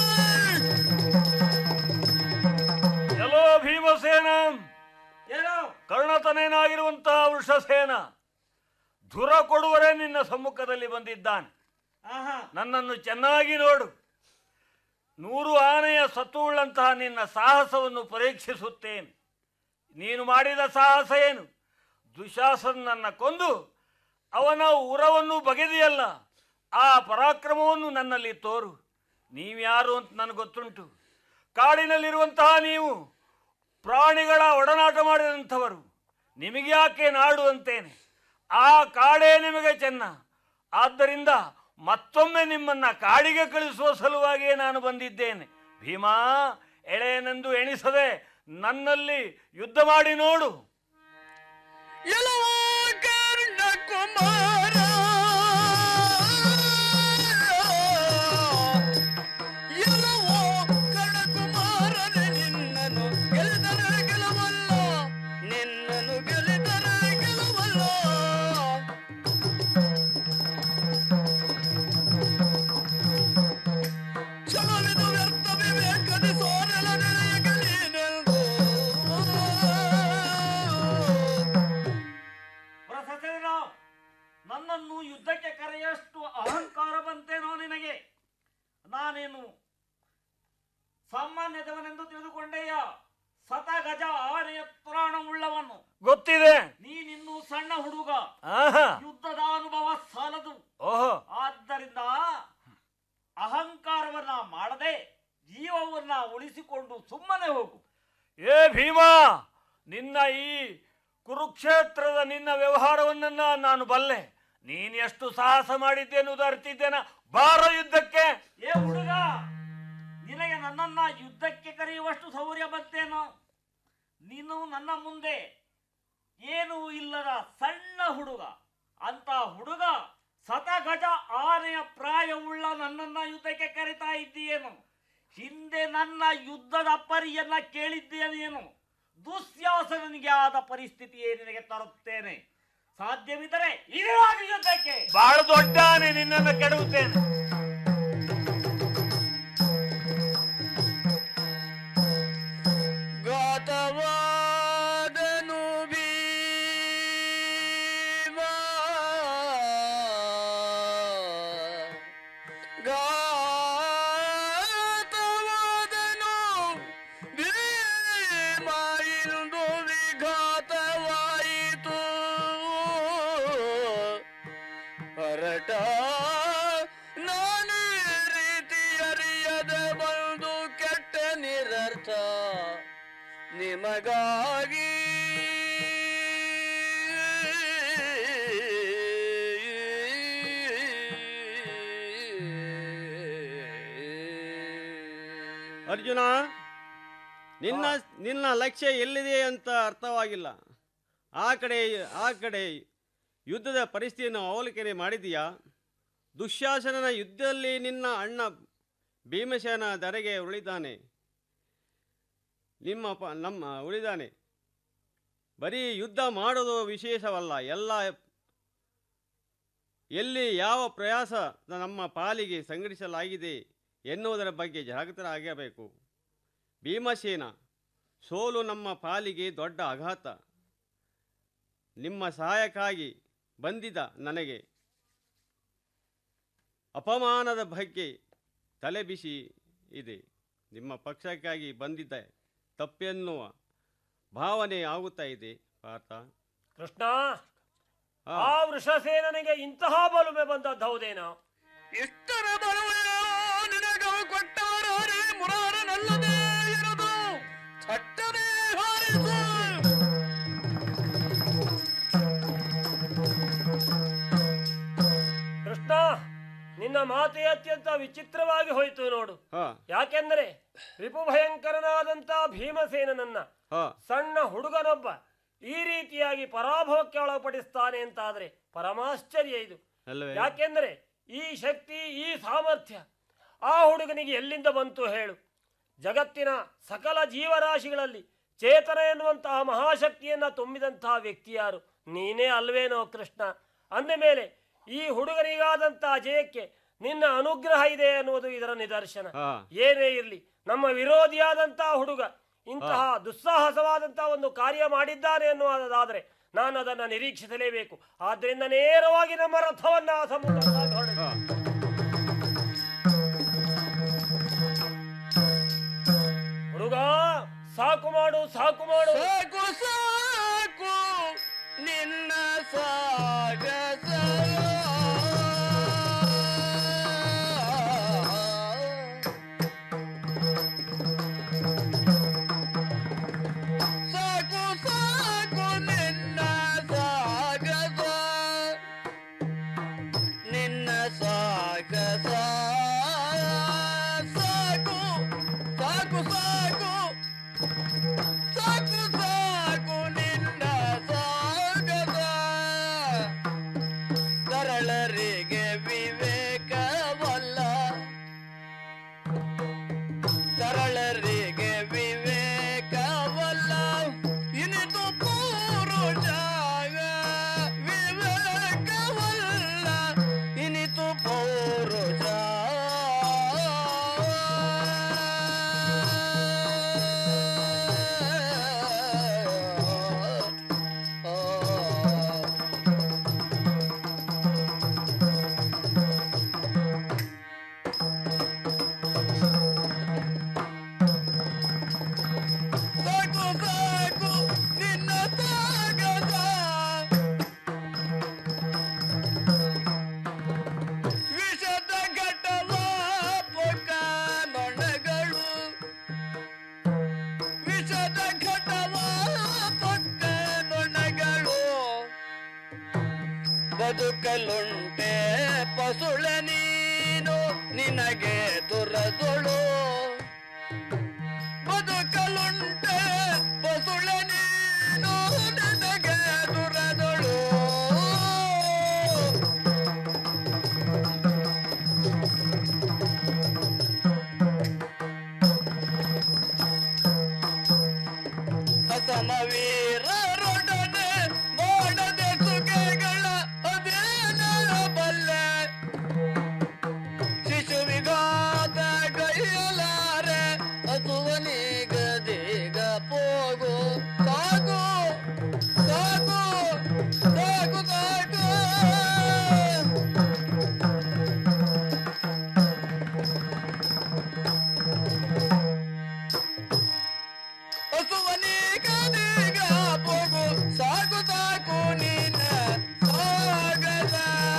S21: ಎಲ್ಲೋ ಭೀಮಸೇನ ಕರ್ಣತನೇನಾಗಿರುವಂತಹ ವೃಷಸೇನ ಧುರ ಕೊಡುವರೇ ನಿನ್ನ ಸಮ್ಮುಖದಲ್ಲಿ ಬಂದಿದ್ದಾನೆ ನನ್ನನ್ನು ಚೆನ್ನಾಗಿ ನೋಡು ನೂರು ಆನೆಯ ಸತ್ತುಳ್ಳಂತಹ ನಿನ್ನ ಸಾಹಸವನ್ನು ಪರೀಕ್ಷಿಸುತ್ತೇನೆ ನೀನು ಮಾಡಿದ ಸಾಹಸ ಏನು ದುಶಾಸನನ್ನ ಕೊಂದು ಅವನ ಉರವನ್ನು ಬಗೆದಿಯಲ್ಲ ಆ ಪರಾಕ್ರಮವನ್ನು ನನ್ನಲ್ಲಿ ತೋರು ನೀವ್ಯಾರು ಅಂತ ನನಗೆ ಗೊತ್ತುಂಟು ಕಾಡಿನಲ್ಲಿರುವಂತಹ ನೀವು ಪ್ರಾಣಿಗಳ ಒಡನಾಟ ಮಾಡಿದಂಥವರು ನಿಮಗೆ ಯಾಕೆ ನಾಡು ಅಂತೇನೆ ಆ ಕಾಡೇ ನಿಮಗೆ ಚೆನ್ನ ಆದ್ದರಿಂದ ಮತ್ತೊಮ್ಮೆ ನಿಮ್ಮನ್ನ ಕಾಡಿಗೆ ಕಳಿಸುವ ಸಲುವಾಗಿಯೇ ನಾನು ಬಂದಿದ್ದೇನೆ ಭೀಮಾ ಎಳೆಯನೆಂದು ಎಣಿಸದೆ ನನ್ನಲ್ಲಿ ಯುದ್ಧ ಮಾಡಿ ನೋಡು
S3: ಎಲ್ಲವೋ ಕರ್ಣ ಕುಮಾರ ಎಲ್ಲವೋ ಕರ್ಣ ಕುಮಾರನೇ ನಿನ್ನನ್ನು ಗೆಲ್ಲಿದರೆ ಗೆಲುವಲ್ಲ ನಿನ್ನನ್ನು ಗೆಲ್ಲಿದರೆ ಗೆಲುವಲ್ಲ ಕ್ಷಮವಿದು ವ್ಯರ್ಥ ವಿವೇಕದಿ ಸೋರಲ ನೆಲೆಯಗಲೇನೆಂದು
S21: ಪ್ರಸನ್ನ ನನ್ನನ್ನು ಯುದ್ಧಕ್ಕೆ ಕರೆಯಷ್ಟು ಅಹಂಕಾರ ಬಂತೇನೋ ನಿನಗೆ ನಾನೇನು ಸಾಮಾನ್ಯದವನೆಂದು ತಿಳಿದುಕೊಂಡೆಯ ಸತ ಗಜ ಆನೆಯ ಪುರಾಣವುಳ್ಳವನು ಗೊತ್ತಿದೆ ನೀನಿನ್ನೂ ಸಣ್ಣ ಹುಡುಗ ಯುದ್ಧದ ಅನುಭವ ಸಾಲದು ಓಹೋ ಆದ್ದರಿಂದ ಅಹಂಕಾರವನ್ನ ಮಾಡದೆ ಜೀವವನ್ನ ಉಳಿಸಿಕೊಂಡು ಸುಮ್ಮನೆ ಹೋಗು ಏ ಭೀಮಾ ನಿನ್ನ ಈ ಕುರುಕ್ಷೇತ್ರದ ನಿನ್ನ ವ್ಯವಹಾರವನ್ನ ನಾನು ಬಲ್ಲೆ ನೀನ್ ಎಷ್ಟು ಸಾಹಸ ಮಾಡಿದ್ದೆ ಅನ್ನೋದು ಅರ್ತಿದ್ದೇನ ಬಾರ ಯುದ್ಧಕ್ಕೆ ಏ ಹುಡುಗ ನಿನಗೆ ನನ್ನನ್ನ ಯುದ್ಧಕ್ಕೆ ಕರೆಯುವಷ್ಟು ಸೌರ್ಯ ಬಂತೇನೋ ನೀನು ನನ್ನ ಮುಂದೆ ಏನೂ ಇಲ್ಲದ ಸಣ್ಣ ಹುಡುಗ ಅಂತ ಹುಡುಗ ಸತಗಜ ಆನೆಯ ಪ್ರಾಯವುಳ್ಳ ನನ್ನನ್ನ ಯುದ್ಧಕ್ಕೆ ಕರಿತಾ ಇದ್ದೀಯೇನು ಹಿಂದೆ ನನ್ನ ಯುದ್ಧದ ಪರಿಯನ್ನ ಕೇಳಿದ್ದೇನೇನು ದುಶ್ಯಾಸನಿಗೆ ಆದ ಪರಿಸ್ಥಿತಿಯೇ ನಿನಗೆ ತರುತ್ತೇನೆ ಸಾಧ್ಯವಿದ್ದರೆ ಇದಾಗಿ ಯುದ್ಧಕ್ಕೆ ಬಹಳ ದೊಡ್ಡ ಆನೆ ನಿನ್ನನ್ನು ಕೆಡವುತ್ತೇನೆ
S3: ಗಾತವಾದನು ಭೀಮ ಗಾತವಾದನು ಭೀಮ ಇಂದು ವಿಘಾತವಾಯಿತು ಹೊರಟ ನಾನು ಈ ರೀತಿ ಅರಿಯದೆ ಬಂದು ಕೆಟ್ಟ ನಿರರ್ಥ ನಿಮಗಾಗಿ
S1: ಅರ್ಜುನ ನಿನ್ನ ನಿನ್ನ ಲಕ್ಷ್ಯ ಎಲ್ಲಿದೆ ಅಂತ ಅರ್ಥವಾಗಿಲ್ಲ ಆ ಕಡೆ ಆ ಕಡೆ ಯುದ್ಧದ ಪರಿಸ್ಥಿತಿಯನ್ನು ಅವಲೋಕನೆ ಮಾಡಿದೀಯಾ ದುಶ್ಯಾಸನನ ಯುದ್ಧದಲ್ಲಿ ನಿನ್ನ ಅಣ್ಣ ಭೀಮಸೇನ ಧರೆಗೆ ಉಳಿದಾನೆ ನಿಮ್ಮ ಪ ನಮ್ಮ ಉಳಿದಾನೆ ಬರೀ ಯುದ್ಧ ಮಾಡೋದು ವಿಶೇಷವಲ್ಲ ಎಲ್ಲ ಎಲ್ಲಿ ಯಾವ ಪ್ರಯಾಸ ನಮ್ಮ ಪಾಲಿಗೆ ಸಂಘಟಿಸಲಾಗಿದೆ ಎನ್ನುವುದರ ಬಗ್ಗೆ ಜಾಗೃತರಾಗಬೇಕು ಭೀಮಸೇನ ಸೋಲು ನಮ್ಮ ಪಾಲಿಗೆ ದೊಡ್ಡ ಆಘಾತ ನಿಮ್ಮ ಸಹಾಯಕ್ಕಾಗಿ ಬಂದಿದ್ದ ನನಗೆ ಅಪಮಾನದ ಬಗ್ಗೆ ತಲೆಬಿಸಿ ಇದೆ ನಿಮ್ಮ ಪಕ್ಷಕ್ಕಾಗಿ ಬಂದಿದ್ದ ತಪ್ಪೆನ್ನುವ ಭಾವನೆ ಆಗುತ್ತಾ ಇದೆ ಪಾರ್ಥ
S8: ಕೃಷ್ಣ ಆ ವೃಷಸೇನನಿಗೆ ಇಂತಹ ಬಲುಮೆ ಬಂದದ್ದು ಹೌದೇನೋ
S3: ಎಷ್ಟರ ಬಲವೋ ನಿನಗವು ಕೊಟ್ಟವರಾರೆ ಮುರಾರನಲ್ಲದೆ ಇರುವುದು ಚಟ್ಟನೆ ಹಾರಿಸು
S8: ಕೃಷ್ಣ ನಿನ್ನ ಮಾತೆ ಅತ್ಯಂತ ವಿಚಿತ್ರವಾಗಿ ಹೋಯಿತು ನೋಡು
S1: ಹಾ
S8: ಯಾಕೆಂದರೆ ರಿಪು ಭಯಂಕರನಾದಂತ ಭೀಮಸೇನನನ್ನ
S1: ಹಾ
S8: ಸಣ್ಣ ಹುಡುಗನೊಬ್ಬ ಈ ರೀತಿಯಾಗಿ ಪರಾಭವಕ್ಕೆ ಒಳಪಡಿಸ್ತಾನೆ ಅಂತಾದ್ರೆ ಪರಮಾಶ್ಚರ್ಯ ಇದು
S1: ಅಲ್ಲವೇ
S8: ಯಾಕೆಂದರೆ ಈ ಶಕ್ತಿ ಈ ಸಾಮರ್ಥ್ಯ ಆ ಹುಡುಗನಿಗೆ ಎಲ್ಲಿಂದ ಬಂತು ಹೇಳು ಜಗತ್ತಿನ ಸಕಲ ಜೀವರಾಶಿಗಳಲ್ಲಿ ಚೇತನ ಎನ್ನುವಂತಹ ಮಹಾಶಕ್ತಿಯನ್ನ ತುಂಬಿದಂತಹ ವ್ಯಕ್ತಿ ಯಾರು ನೀನೇ ಅಲ್ವೇನೋ ಕೃಷ್ಣ ಅಂದ ಮೇಲೆ ಈ ಹುಡುಗನಿಗಾದಂತಹ ಜಯಕ್ಕೆ ನಿನ್ನ ಅನುಗ್ರಹ ಇದೆ ಅನ್ನುವುದು ಇದರ ನಿದರ್ಶನ
S1: ಹಾ
S8: ಏನೇ ಇರಲಿ ನಮ್ಮ ವಿರೋಧಿಯಾದಂತಹ ಹುಡುಗ ಇಂತಹ ದುಸ್ಸಾಹಸವಾದಂತಹ ಒಂದು ಕಾರ್ಯ ಮಾಡಿದ್ದಾನೆ ಎನ್ನುವುದಾದರೆ ನಾನು ಅದನ್ನು ನಿರೀಕ್ಷಿಸಲೇಬೇಕು ಆದ್ರಿಂದ ನೇರವಾಗಿ ನಮ್ಮ ರಥವನ್ನ ಆ ಸಮುದ್ರದಲ್ಲಿ ಹೊಡೆದು ಹುಡುಗ ಸಾಕು ಮಾಡು ಸಾಕು ಮಾಡು
S3: ಸಾಕು ಸಾಕು ನಿನ್ನ ಸಾಗಸ ಸಾಕು ಸಾಕು ನಿನ್ನ ಸಾಗಸ ನಿನ್ನ ಸಾಗಸ ಸಾಕು ಸಾಕು ಸಾಕು ಸಾಕು ಸಾಕು ನಿನ್ನ ಸಾಗಸ ಸರಳರಿಗೆ ವಿವೇಕವಲ್ಲ ಸರಳರಿಗೆ ವಿವೇಕವಲ್ಲ ಇನಿತು ಪೂರುಷ ವಿವೇಕವಲ್ಲ ಇನಿತು ಪೌರುಷ ಸಾಕು ಸಾಕು ನಿನ್ನ ಸಾಗಸ ವಿಷದ ಘಟವ ಪೊಕ್ಕ ನೊಣಗಳು ವಿಷದ ಘಟವ ಪೊಕ್ಕ ನೊಣಗಳು ಬದುಕಲುಂಟೆ ಪಸುಳ ನೀನು ನಿನಗೆ ದುರದೊಳು ಬದುಕಲುಂಟೆ ಪಸುಳ ನೀನು ನಿನಗೆ ದುರದೊಳು ಹಸನ ವೀರರೊಡನೆ ಮಾಡದೆ ಸುಖಗಳ ಅದೇನ ಬಲ್ಲೆ ಶಿಶುವಿಗಾದ ಗೈಯಲಾರೆ ಹಸುವನಿಗ ದೇಗ ಹೋಗು ಸಾಗು ಸಾಗು ಸಾಗು ಸಾಗು ಹಸುವನಿಗ ದೇಗ ಹೋಗು ಸಾಗು ಸಾಕು ನೀನ ಸಾಗದ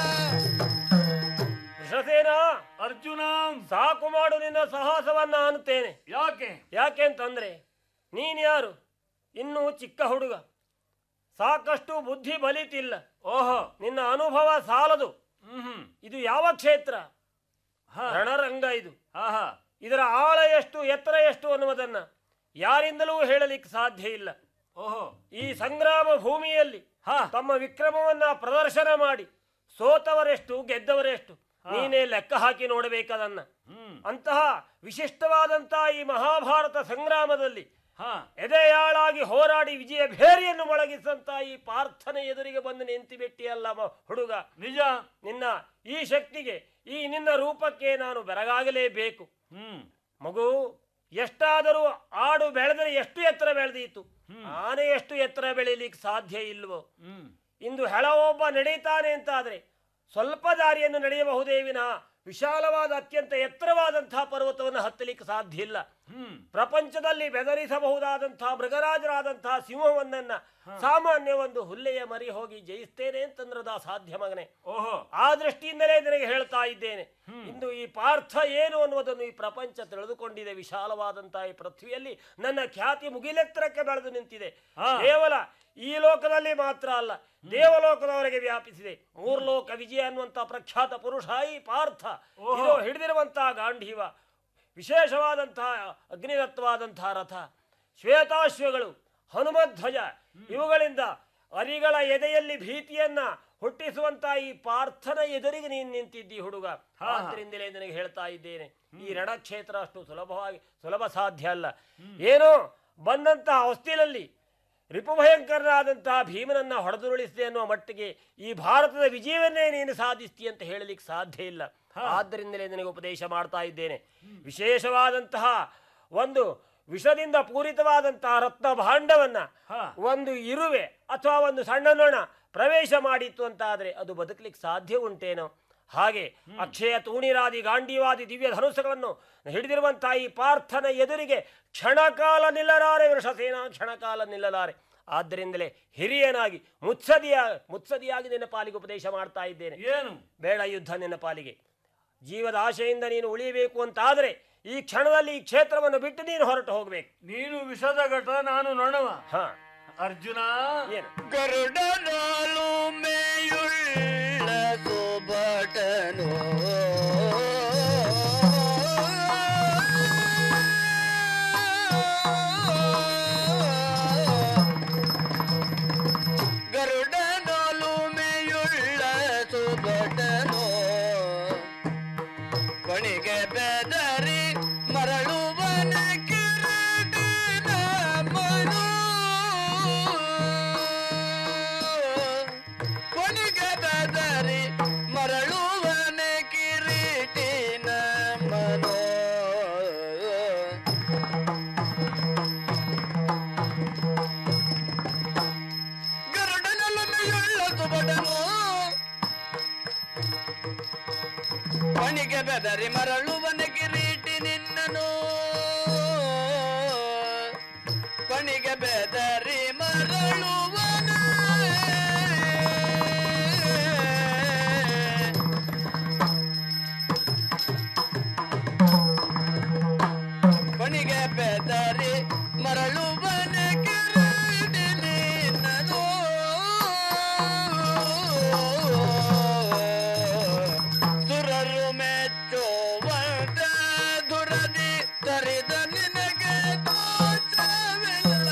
S8: ವೃಷಸೇನ ಅರ್ಜುನ ಸಾಕು ಮಾಡು ನಿನ್ನ ಸಾಹಸವನ್ನ ಅನ್ನುತ್ತೇನೆ
S21: ಯಾಕೆ
S8: ಯಾಕೆ ಅಂತಂದ್ರೆ ನೀನ್ ಯಾರು ಇನ್ನೂ ಚಿಕ್ಕ ಹುಡುಗ ಸಾಕಷ್ಟು ಬುದ್ಧಿ ಬಲಿತಿಲ್ಲ
S21: ಓಹೋ
S8: ನಿನ್ನ ಅನುಭವ ಸಾಲದು
S21: ಹ್ಮ್
S8: ಇದು ಯಾವ ಕ್ಷೇತ್ರ
S21: ಹಾ.
S8: ರಣರಂಗ ಇದು
S21: ಆಹಾ
S8: ಇದರ ಆಳ ಎಷ್ಟು ಎತ್ತರ ಎಷ್ಟು ಅನ್ನುವುದನ್ನ ಯಾರಿಂದಲೂ ಹೇಳಲಿಕ್ಕೆ ಸಾಧ್ಯ ಇಲ್ಲ
S21: ಓಹೋ
S8: ಈ ಸಂಗ್ರಾಮ ಭೂಮಿಯಲ್ಲಿ ತಮ್ಮ ವಿಕ್ರಮವನ್ನ ಪ್ರದರ್ಶನ ಮಾಡಿ ಸೋತವರೆಷ್ಟು ಗೆದ್ದವರೆಷ್ಟು ನೀನೇ ಲೆಕ್ಕ ಹಾಕಿ ನೋಡಬೇಕದನ್ನ ಅಂತಹ ವಿಶಿಷ್ಟವಾದಂತಹ ಈ ಮಹಾಭಾರತ ಸಂಗ್ರಾಮದಲ್ಲಿ ಎದೆಯಾಳಾಗಿ ಹೋರಾಡಿ ವಿಜಯ ಭೇರಿಯನ್ನು ಮೊಳಗಿಸಂತ ಈ ಪ್ರಾರ್ಥನೆ ಎದುರಿಗೆ ಬಂದು ನಿಂತು ಬಿಟ್ಟಿಯಲ್ಲ ಮ- ಹುಡುಗ
S21: ನಿಜ
S8: ನಿನ್ನ ಈ ಶಕ್ತಿಗೆ ಈ ನಿನ್ನ ರೂಪಕ್ಕೆ ನಾನು ಬೆರಗಾಗಲೇಬೇಕು
S21: ಹ್ಮ್
S8: ಮಗು ಎಷ್ಟಾದರೂ ಆಡು ಬೆಳೆದರೆ ಎಷ್ಟು ಎತ್ತರ ಬೆಳೆದೀತು ಆನೆ ಎಷ್ಟು ಎತ್ತರ ಬೆಳೀಲಿಕ್ಕೆ ಸಾಧ್ಯ ಇಲ್ವೋ ಇಂದು ಹೆಳ ಒಬ್ಬ ನಡೀತಾನೆ ಅಂತಾದ್ರೆ ಸ್ವಲ್ಪ ದಾರಿಯನ್ನು ನಡೆಯಬಹುದೇ ವಿನಃ ವಿಶಾಲವಾದ ಅತ್ಯಂತ ಎತ್ತರವಾದಂತಹ ಪರ್ವತವನ್ನು ಹತ್ತಲಿಕ್ಕೆ ಸಾಧ್ಯ ಇಲ್ಲ ಪ್ರಪಂಚದಲ್ಲಿ ಬೆದರಿಸಬಹುದಾದಂತಹ ಮೃಗರಾಜರಾದಂತಹ ಸಿಂಹವನ್ನ ಸಾಮಾನ್ಯ ಒಂದು ಹುಲ್ಲೆಯ ಮರಿ ಹೋಗಿ ಜಯಿಸ್ತೇನೆ ಅಂತಂದ್ರದ ಸಾಧ್ಯ ಮಗನೇ
S21: ಓಹೋ
S8: ಆ ದೃಷ್ಟಿಯಿಂದಲೇ ನಿನಗೆ ಹೇಳ್ತಾ ಇದ್ದೇನೆ ಇಂದು ಈ ಪಾರ್ಥ ಏನು ಅನ್ನುವುದನ್ನು ಈ ಪ್ರಪಂಚ ತಿಳಿದುಕೊಂಡಿದೆ ವಿಶಾಲವಾದಂತಹ ಈ ಪೃಥ್ವಿಯಲ್ಲಿ ನನ್ನ ಖ್ಯಾತಿ ಮುಗಿಲೆತ್ತರಕ್ಕೆ ಬೆಳೆದು ನಿಂತಿದೆ ಕೇವಲ ಈ ಲೋಕದಲ್ಲಿ ಮಾತ್ರ ಅಲ್ಲ ದೇವಲೋಕದವರೆಗೆ ವ್ಯಾಪಿಸಿದೆ ಮೂರ್ಲೋಕ ವಿಜಯ ಅನ್ನುವಂತಹ ಪ್ರಖ್ಯಾತ ಪುರುಷ ಈ ಪಾರ್ಥ ಇದು ಹಿಡಿದಿರುವಂತಹ ಗಾಂಧೀವ ವಿಶೇಷವಾದಂತಹ ಅಗ್ನಿದತ್ತವಾದಂತಹ ರಥ ಶ್ವೇತಾಶ್ವಗಳು ಹನುಮಧ್ವಜ ಇವುಗಳಿಂದ ಅರಿಗಳ ಎದೆಯಲ್ಲಿ ಭೀತಿಯನ್ನ ಹುಟ್ಟಿಸುವಂತ ಈ ಪಾರ್ಥನ ಎದುರಿಗೆ ನೀನು ನಿಂತಿದ್ದಿ ಹುಡುಗ ಆದ್ರಿಂದಲೇ ನನಗೆ ಹೇಳ್ತಾ ಇದ್ದೇನೆ ಈ ರಣಕ್ಷೇತ್ರ ಅಷ್ಟು ಸುಲಭವಾಗಿ ಸುಲಭ ಸಾಧ್ಯ ಅಲ್ಲ ಏನೋ ಬಂದಂತಹ ಹೊಸ್ತಿಲಲ್ಲಿ ರಿಪುಭಯಂಕರನಾದಂತಹ ಭೀಮನನ್ನ ಹೊಡೆದುರುಳಿಸಿದೆ ಅನ್ನುವ ಮಟ್ಟಿಗೆ ಈ ಭಾರತದ ವಿಜಯವನ್ನೇ ನೀನು ಸಾಧಿಸ್ತಿ ಅಂತ ಹೇಳಲಿಕ್ಕೆ ಸಾಧ್ಯ ಇಲ್ಲ ಆದ್ದರಿಂದಲೇ ನನಗೆ ಉಪದೇಶ ಮಾಡ್ತಾ ಇದ್ದೇನೆ ವಿಶೇಷವಾದಂತಹ ಒಂದು ವಿಷದಿಂದ ಪೂರಿತವಾದಂತಹ ರತ್ನ ಭಾಂಡವನ್ನ ಒಂದು ಇರುವೆ ಅಥವಾ ಒಂದು ಸಣ್ಣ ನೊಣ ಪ್ರವೇಶ ಮಾಡಿತ್ತು ಅಂತ ಆದ್ರೆ ಅದು ಬದುಕಲಿಕ್ಕೆ ಸಾಧ್ಯ ಉಂಟೇನೋ ಹಾಗೆ ಅಕ್ಷಯ ತೂಣಿರಾದಿ ಗಾಂಡೀವಾದಿ ದಿವ್ಯ ಧನುಸ್ಸುಗಳನ್ನು ಹಿಡಿದಿರುವಂತಹ ಈ ಪಾರ್ಥನ ಎದುರಿಗೆ ಕ್ಷಣಕಾಲ ನಿಲ್ಲಲಾರೆ ವೃಷಸೇನ ಕ್ಷಣಕಾಲ ನಿಲ್ಲಲಾರೆ ಆದ್ದರಿಂದಲೇ ಹಿರಿಯನಾಗಿ ಮುತ್ಸದಿಯ ಮುತ್ಸದಿಯಾಗಿ ನಿನ್ನ ಪಾಲಿಗೆ ಉಪದೇಶ ಮಾಡ್ತಾ ಇದ್ದೇನೆ
S21: ಏನು
S8: ಬೇಡ ಯುದ್ಧ ನಿನ್ನ ಪಾಲಿಗೆ ಜೀವದ ಆಶೆಯಿಂದ ನೀನು ಉಳಿಯಬೇಕು ಅಂತಾದರೆ ಈ ಕ್ಷಣದಲ್ಲಿ ಈ ಕ್ಷೇತ್ರವನ್ನು ಬಿಟ್ಟು ನೀನು ಹೊರಟು ಹೋಗ್ಬೇಕು
S21: ನೀನು ವಿಷದ ಘಟ ನಾನು ನೊಣವ
S8: ಹ
S21: ಅರ್ಜುನ
S8: ಏನು
S3: ಗರುಡನಾಲು ಮೇಯುಳ್ಳ ಸುಭಟನು ಗರುಡನಾಲು ಮೇಯುಳ್ಳ ಸುಭಟನು ಕೊಣಿಗೆ ಬೆದರಿ ಮರಳುವನ ಕಿರೀಟಿನ ಮನು ಕೊನೆಗೆ ಬೆದರಿ ಮರಳುವನ ಕಿರೀಟಿನ ಮನೋ ಗರುಡನೊಲಮೆಯುಳ್ಳ ಸುಬಡನು ಕೊನೆಗೆ ಬೆದರಿ ಮರಳುವನ ಕಿರೀಟಿ ನಿನ್ನನು ಕೊನೆಗೆ ಬೆದರಿ ಮರಳುವನ ಕೊನೆಗೆ ಬೆದರಿ ಮರಳುವನ ಕಿರೀಟಿ ನಿನ್ನನು ಸುರರು ಮೆಚ್ಚುವಂತ ದುರದಿ ತರಿದ ನಿನಗೆ ದೋಷವಿಲ್ಲ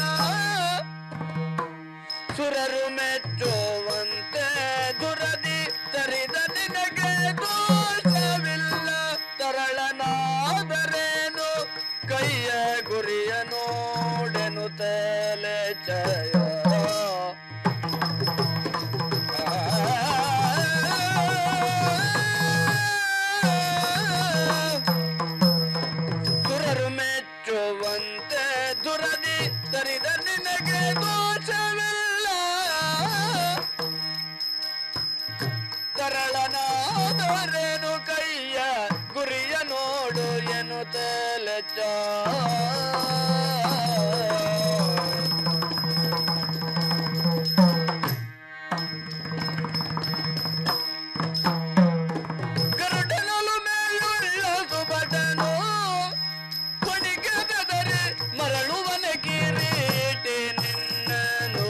S3: ಸುರರು ಮೆಚ್ಚುವಂತೆ ದುರದಿ ತರಿದ ನಿನಗೆ ದೋಷವಿಲ್ಲ ತರಳನಾದರೇನು ಕೈಯ ಗುರಿಯ ನೋಡೆನು ತಲೆ ಚಯ ಸುರರು ಮೆಚ್ಚುವಂತೆ ದುರದಿ ತರಿದ ನಿನಗೆ ದೋಷವಿಲ್ಲ ತರಳನಾದವರೇನು ಕೈಯ ಗುರಿಯ ನೋಡು ಎನು ತಲೆಚ ಗರುಡನಲು ಮೇಯುಳ್ಳ ಸುಬಟನು ಕೊಡಿಗೆ ಬೆದರಿ ಮರಳುವನ ಕಿರೀಟಿ ನಿನ್ನನು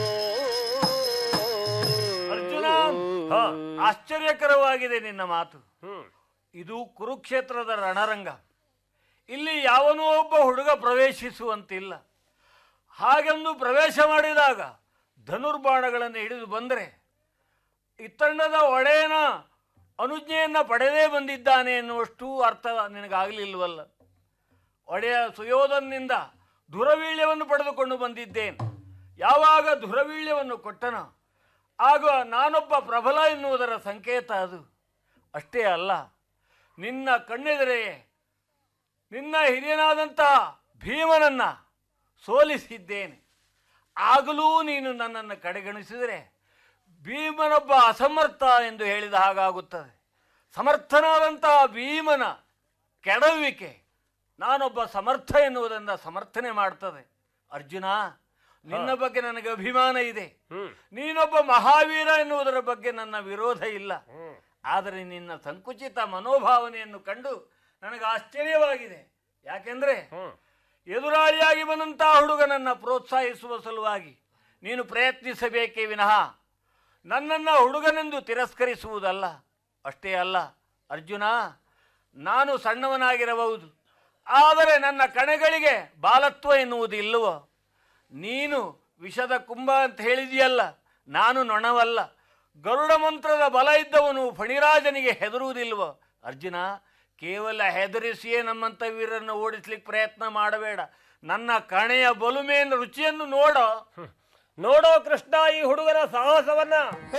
S21: ಅರ್ಜುನ ಹ, ಆಶ್ಚರ್ಯಕರವಾಗಿದೆ ನಿನ್ನ ಮಾತು ಇದು ಕುರುಕ್ಷೇತ್ರದ ರಣರಂಗ ಇಲ್ಲಿ ಯಾವನೋ ಒಬ್ಬ ಹುಡುಗ ಪ್ರವೇಶಿಸುವಂತಿಲ್ಲ ಹಾಗೆಂದು ಪ್ರವೇಶ ಮಾಡಿದಾಗ ಧನುರ್ಬಾಣಗಳನ್ನು ಹಿಡಿದು ಬಂದರೆ ಇತ್ತಣ್ಣದ ಒಡೆಯನ ಅನುಜ್ಞೆಯನ್ನು ಪಡೆದೇ ಬಂದಿದ್ದಾನೆ ಎನ್ನುವಷ್ಟು ಅರ್ಥ ನಿನಗಾಗಲಿಲ್ವಲ್ಲ ಒಡೆಯ ಸುಯೋಧನಿಂದ ದುರವೀಳ್ಯವನ್ನು ಪಡೆದುಕೊಂಡು ಬಂದಿದ್ದೇನೆ ಯಾವಾಗ ದುರವೀಳ್ಯವನ್ನು ಕೊಟ್ಟನ ಆಗ ನಾನೊಬ್ಬ ಪ್ರಬಲ ಎನ್ನುವುದರ ಸಂಕೇತ ಅದು ಅಷ್ಟೇ ಅಲ್ಲ ನಿನ್ನ ಕಣ್ಣೆದುರೆ ನಿನ್ನ ಹಿರಿಯನಾದಂಥ ಭೀಮನನ್ನ ಸೋಲಿಸಿದ್ದೇನೆ ಆಗಲೂ ನೀನು ನನ್ನನ್ನು ಕಡೆಗಣಿಸಿದರೆ ಭೀಮನೊಬ್ಬ ಅಸಮರ್ಥ ಎಂದು ಹೇಳಿದ ಹಾಗಾಗುತ್ತದೆ ಸಮರ್ಥನಾದಂತಹ ಭೀಮನ ಕೆಡವುವಿಕೆ ನಾನೊಬ್ಬ ಸಮರ್ಥ ಎನ್ನುವುದರಿಂದ ಸಮರ್ಥನೆ ಮಾಡ್ತದೆ ಅರ್ಜುನ ನಿನ್ನ ಬಗ್ಗೆ ನನಗೆ ಅಭಿಮಾನ ಇದೆ ನೀನೊಬ್ಬ ಮಹಾವೀರ ಎನ್ನುವುದರ ಬಗ್ಗೆ ನನ್ನ ವಿರೋಧ ಇಲ್ಲ ಆದರೆ ನಿನ್ನ ಸಂಕುಚಿತ ಮನೋಭಾವನೆಯನ್ನು ಕಂಡು ನನಗೆ ಆಶ್ಚರ್ಯವಾಗಿದೆ ಯಾಕೆಂದ್ರೆ ಎದುರಾಳಿಯಾಗಿ ಬಂದಂತಹ ಹುಡುಗನನ್ನ ಪ್ರೋತ್ಸಾಹಿಸುವ ಸಲುವಾಗಿ ನೀನು ಪ್ರಯತ್ನಿಸಬೇಕೇ ವಿನಃ ನನ್ನನ್ನ ಹುಡುಗನೆಂದು ತಿರಸ್ಕರಿಸುವುದಲ್ಲ ಅಷ್ಟೇ ಅಲ್ಲ ಅರ್ಜುನ ನಾನು ಸಣ್ಣವನಾಗಿರಬಹುದು ಆದರೆ ನನ್ನ ಕಣಗಳಿಗೆ ಬಾಲತ್ವ ಎನ್ನುವುದು ಇಲ್ಲವೋ ನೀನು ವಿಷದ ಕುಂಭ ಅಂತ ಹೇಳಿದೆಯಲ್ಲ ನಾನು ನೊಣವಲ್ಲ ಗರುಡ ಮಂತ್ರದ ಬಲ ಇದ್ದವನು ಫಣಿರಾಜನಿಗೆ ಹೆದರುವುದಿಲ್ವೋ ಅರ್ಜುನ ಕೇವಲ ಹೆದರಿಸಿಯೇ ನಮ್ಮಂಥ ವೀರನ್ನು ಓಡಿಸ್ಲಿಕ್ಕೆ ಪ್ರಯತ್ನ ಮಾಡಬೇಡ ನನ್ನ ಕಣೆಯ ಬಲುಮೆಯನ್ನು ರುಚಿಯನ್ನು ನೋಡೋ
S8: ನೋಡೋ ಕೃಷ್ಣ ಈ ಹುಡುಗನ ಸಾಹಸವನ್ನ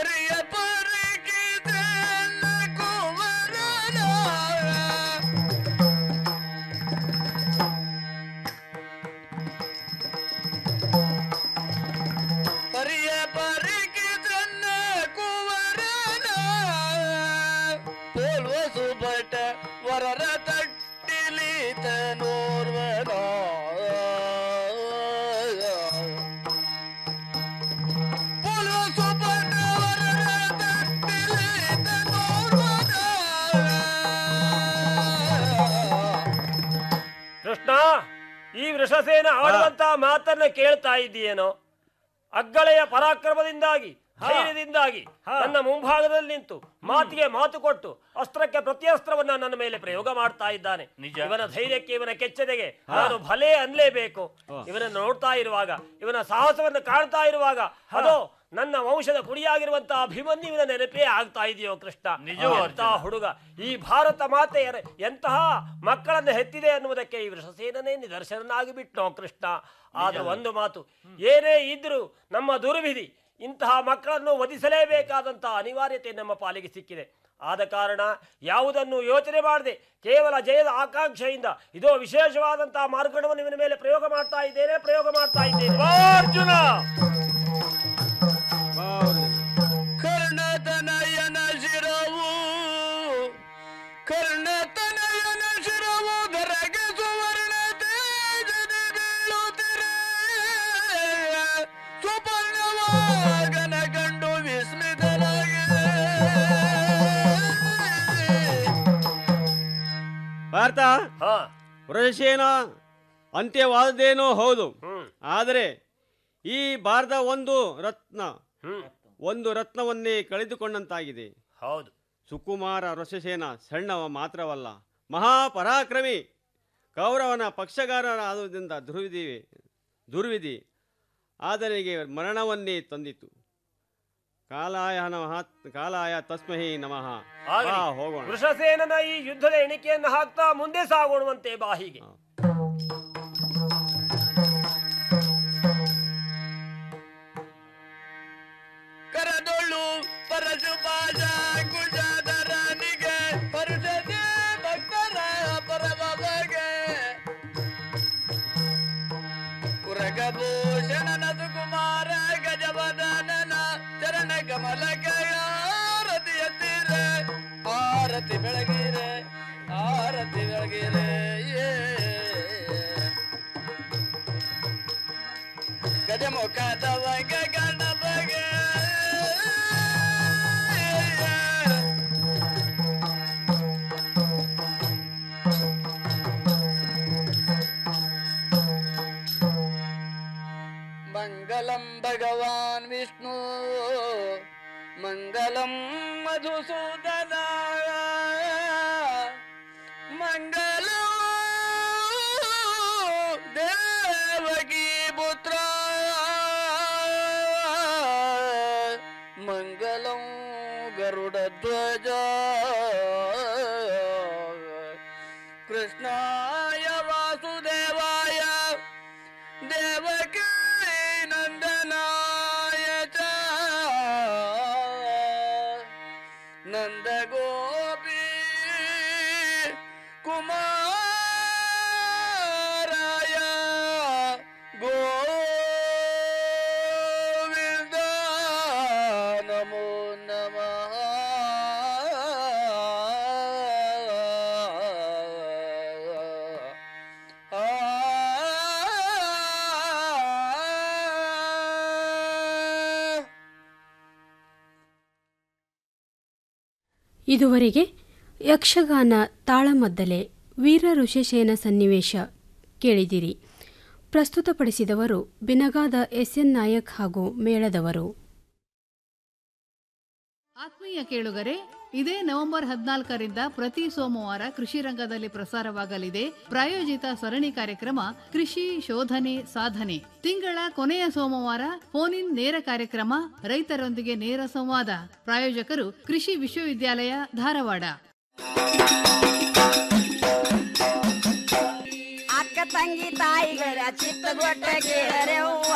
S3: ಪರಿಯ ಪರಿಕಿದನ್ನ ಕುವರನ ಪೋಲ್ವ ಸುಬಟ ವರರ ತಟ್ಟಿಲಿತ ನೋರ್ವನ ಪೋಲ್ವ ಸುಬಟ ವರರ ತಟ್ಟಿಲಿತ ನೋರ್ವನ
S8: ಕೃಷ್ಣ ಈ ವೃಷಸೇನ ಆಡುವಂತ ಮಾತನ್ನ ಕೇಳ್ತಾ ಇದ್ದೀಯೇನೋ ಅಗ್ಗಳೆಯ ಪರಾಕ್ರಮದಿಂದಾಗಿ ಧೈರ್ಯದಿಂದಾಗಿ ನನ್ನ ಮುಂಭಾಗದಲ್ಲಿ ನಿಂತು ಮಾತಿಗೆ ಮಾತು ಕೊಟ್ಟು ಅಸ್ತ್ರಕ್ಕೆ ಪ್ರತ್ಯಸ್ತ್ರವನ್ನ ನನ್ನ ಮೇಲೆ ಪ್ರಯೋಗ ಮಾಡ್ತಾ ಇದ್ದಾನೆ ಇವನ ಧೈರ್ಯಕ್ಕೆ ಇವನ ಕೆಚ್ಚದೆಗೆ ನಾನು ಭಲೇ ಅನ್ಲೇಬೇಕು ಇವನನ್ನು ನೋಡ್ತಾ ಇರುವಾಗ ಇವನ ಸಾಹಸವನ್ನು ಕಾಣ್ತಾ ಇರುವಾಗ ಅದೋ ನನ್ನ ವಂಶದ ಕುಡಿಯಾಗಿರುವಂತಹ ಅಭಿಮನ್ಯುವಿನ ನೆನಪೇ ಆಗ್ತಾ ಇದೆಯೋ ಕೃಷ್ಣ
S21: ನಿಜವೂ
S8: ಎಂತಹ ಹುಡುಗ ಈ ಭಾರತ ಮಾತೆ ಎರ- ಎಂತಹ ಮಕ್ಕಳನ್ನು ಹೆತ್ತಿದೆ ಅನ್ನುವುದಕ್ಕೆ ಈ ವೃಷಸೇನನೇ ನಿದರ್ಶನನಾಗಿ ಬಿಟ್ಟೋ ಕೃಷ್ಣ ಆದ್ರೆ ಒಂದು ಮಾತು ಏನೇ ಇದ್ರೂ ನಮ್ಮ ದುರ್ವಿಧಿ ಇಂತಹ ಮಕ್ಕಳನ್ನು ವಧಿಸಲೇಬೇಕಾದಂತಹ ಅನಿವಾರ್ಯತೆ ನಮ್ಮ ಪಾಲಿಗೆ ಸಿಕ್ಕಿದೆ ಆದ ಕಾರಣ ಯಾವುದನ್ನು ಯೋಚನೆ ಮಾಡದೆ ಕೇವಲ ಜಯದ ಆಕಾಂಕ್ಷೆಯಿಂದ ಇದೋ ವಿಶೇಷವಾದಂತಹ ಮಾರ್ಗವನ್ನು ಇವನ ಮೇಲೆ ಪ್ರಯೋಗ ಮಾಡ್ತಾ ಇದ್ದೇನೆ ಪ್ರಯೋಗ ಮಾಡ್ತಾ ಇದ್ದೇನೆ
S21: ಅರ್ಜುನ
S3: ಕರ್ಣತನಯನ ಶಿರವು ಕರ್ಣತನಯನ ಶಿರವು ಧರಗೆ ಸುವರ್ಣ ತೇಜನೆ ಬೀಳುತ್ತಿರೆ ಸುಪರ್ಣವಾಗನ ಕಂಡು ವಿಸ್ಮಿತನಾಗಿದೆ
S1: ಭಾರತ ವೃಷಸೇನ ಅಂತ್ಯವಾದದ್ದೇನೋ ಹೌದು ಆದರೆ ಈ ಭಾರತ ಒಂದು ರತ್ನ ಒಂದು ರತ್ನವನ್ನೇ ಕಳೆದುಕೊಂಡಂತಾಗಿದೆ
S8: ಹೌದು
S1: ಸುಕುಮಾರ ವೃಷಸೇನ ಸಣ್ಣವ ಮಾತ್ರವಲ್ಲ ಮಹಾಪರಾಕ್ರಮಿ ಕೌರವನ ಪಕ್ಷಗಾರರಾದುದರಿಂದ ದುರ್ವಿಧಿ ದುರ್ವಿಧಿ ಆತನಿಗೆ ಮರಣವನ್ನೇ ತಂದಿತು ಕಾಲಾಯ ನಮಃ ಕಾಲಾಯ ತಸ್ಮಹಿ ನಮಃ
S8: ಆಗಲಿ.
S1: ಬಾ, ಹೋಗೋಣ
S8: ವೃಷಸೇನನ ಈ ಯುದ್ಧದ ಎಣಿಕೆಯನ್ನು ಹಾಕ್ತಾ ಮುಂದೆ ಸಾಗೋಣವಂತೆ ಬಾ ಹೀಗೆ
S3: ಕರದೊಳ್ಳು ಪರಶುಪಾಶ ಕುಶಧರನಿಗೆ ಪರುಷದೇ ಭಕ್ತರ ಪರಬಗೆ ಉರಗಭೂಷಣನ ಸುಕುಮಾರ ಗಜವದನನ ಚರಣ ಕಮಲಕ್ಕೆ ಆರತಿ ಎತ್ತಿರೆ ಆರತಿ ಬೆಳಗಿರೆ ಆರತಿ ಬೆಳಗಿರೆ ಏ ಗಜಮುಖದವಗ ಗಣಪಗೆ ಮಂಗಲಂ ಭಗವಾನ್ ವಿಷ್ಣು ಮಂಗಲಂ ಮಧುಸೂದನ ಮಂಗಲ ದೇವಕಿ ಪುತ್ರ ಮಂಗಲಂ ಗರುಡಧ್ವಜ ಕೃಷ್ಣಾಯ ವಾಸುದೇವಾಯ ದೇವಕಿ ನಂದನಾಯ ಚ ನಂದ ಗೋಪಿ ಕುಮಾರಾಯ
S2: ಇದುವರೆಗೆ ಯಕ್ಷಗಾನ ತಾಳಮದ್ದಲೆ ವೀರ ಋಷಿಸೇನ ಸನ್ನಿವೇಶ ಕೇಳಿದಿರಿ ಪ್ರಸ್ತುತಪಡಿಸಿದವರು ಬಿನಗಾದ ಎಸ್ಎನ್ ನಾಯಕ್ ಹಾಗೂ ಮೇಳದವರು
S7: ಆತ್ಮೀಯ ಕೇಳುಗರೆ ಇದೇ ನವೆಂಬರ್ ಹದಿನಾಲ್ಕರಿಂದ ಪ್ರತಿ ಸೋಮವಾರ ಕೃಷಿ ರಂಗದಲ್ಲಿ ಪ್ರಸಾರವಾಗಲಿದೆ ಪ್ರಾಯೋಜಿತ ಸರಣಿ ಕಾರ್ಯಕ್ರಮ ಕೃಷಿ ಶೋಧನೆ ಸಾಧನೆ ತಿಂಗಳ ಕೊನೆಯ ಸೋಮವಾರ ಫೋನ್ ಇನ್ ನೇರ ಕಾರ್ಯಕ್ರಮ ರೈತರೊಂದಿಗೆ ನೇರ ಸಂವಾದ ಪ್ರಾಯೋಜಕರು ಕೃಷಿ ವಿಶ್ವವಿದ್ಯಾಲಯ ಧಾರವಾಡ
S22: ಅಕ್ಕ ತಂಗಿ ತಾಯಿಗರ ಚಿತ್ತಗೊಟ್ಟ ಕೇಳರೆವ್ವ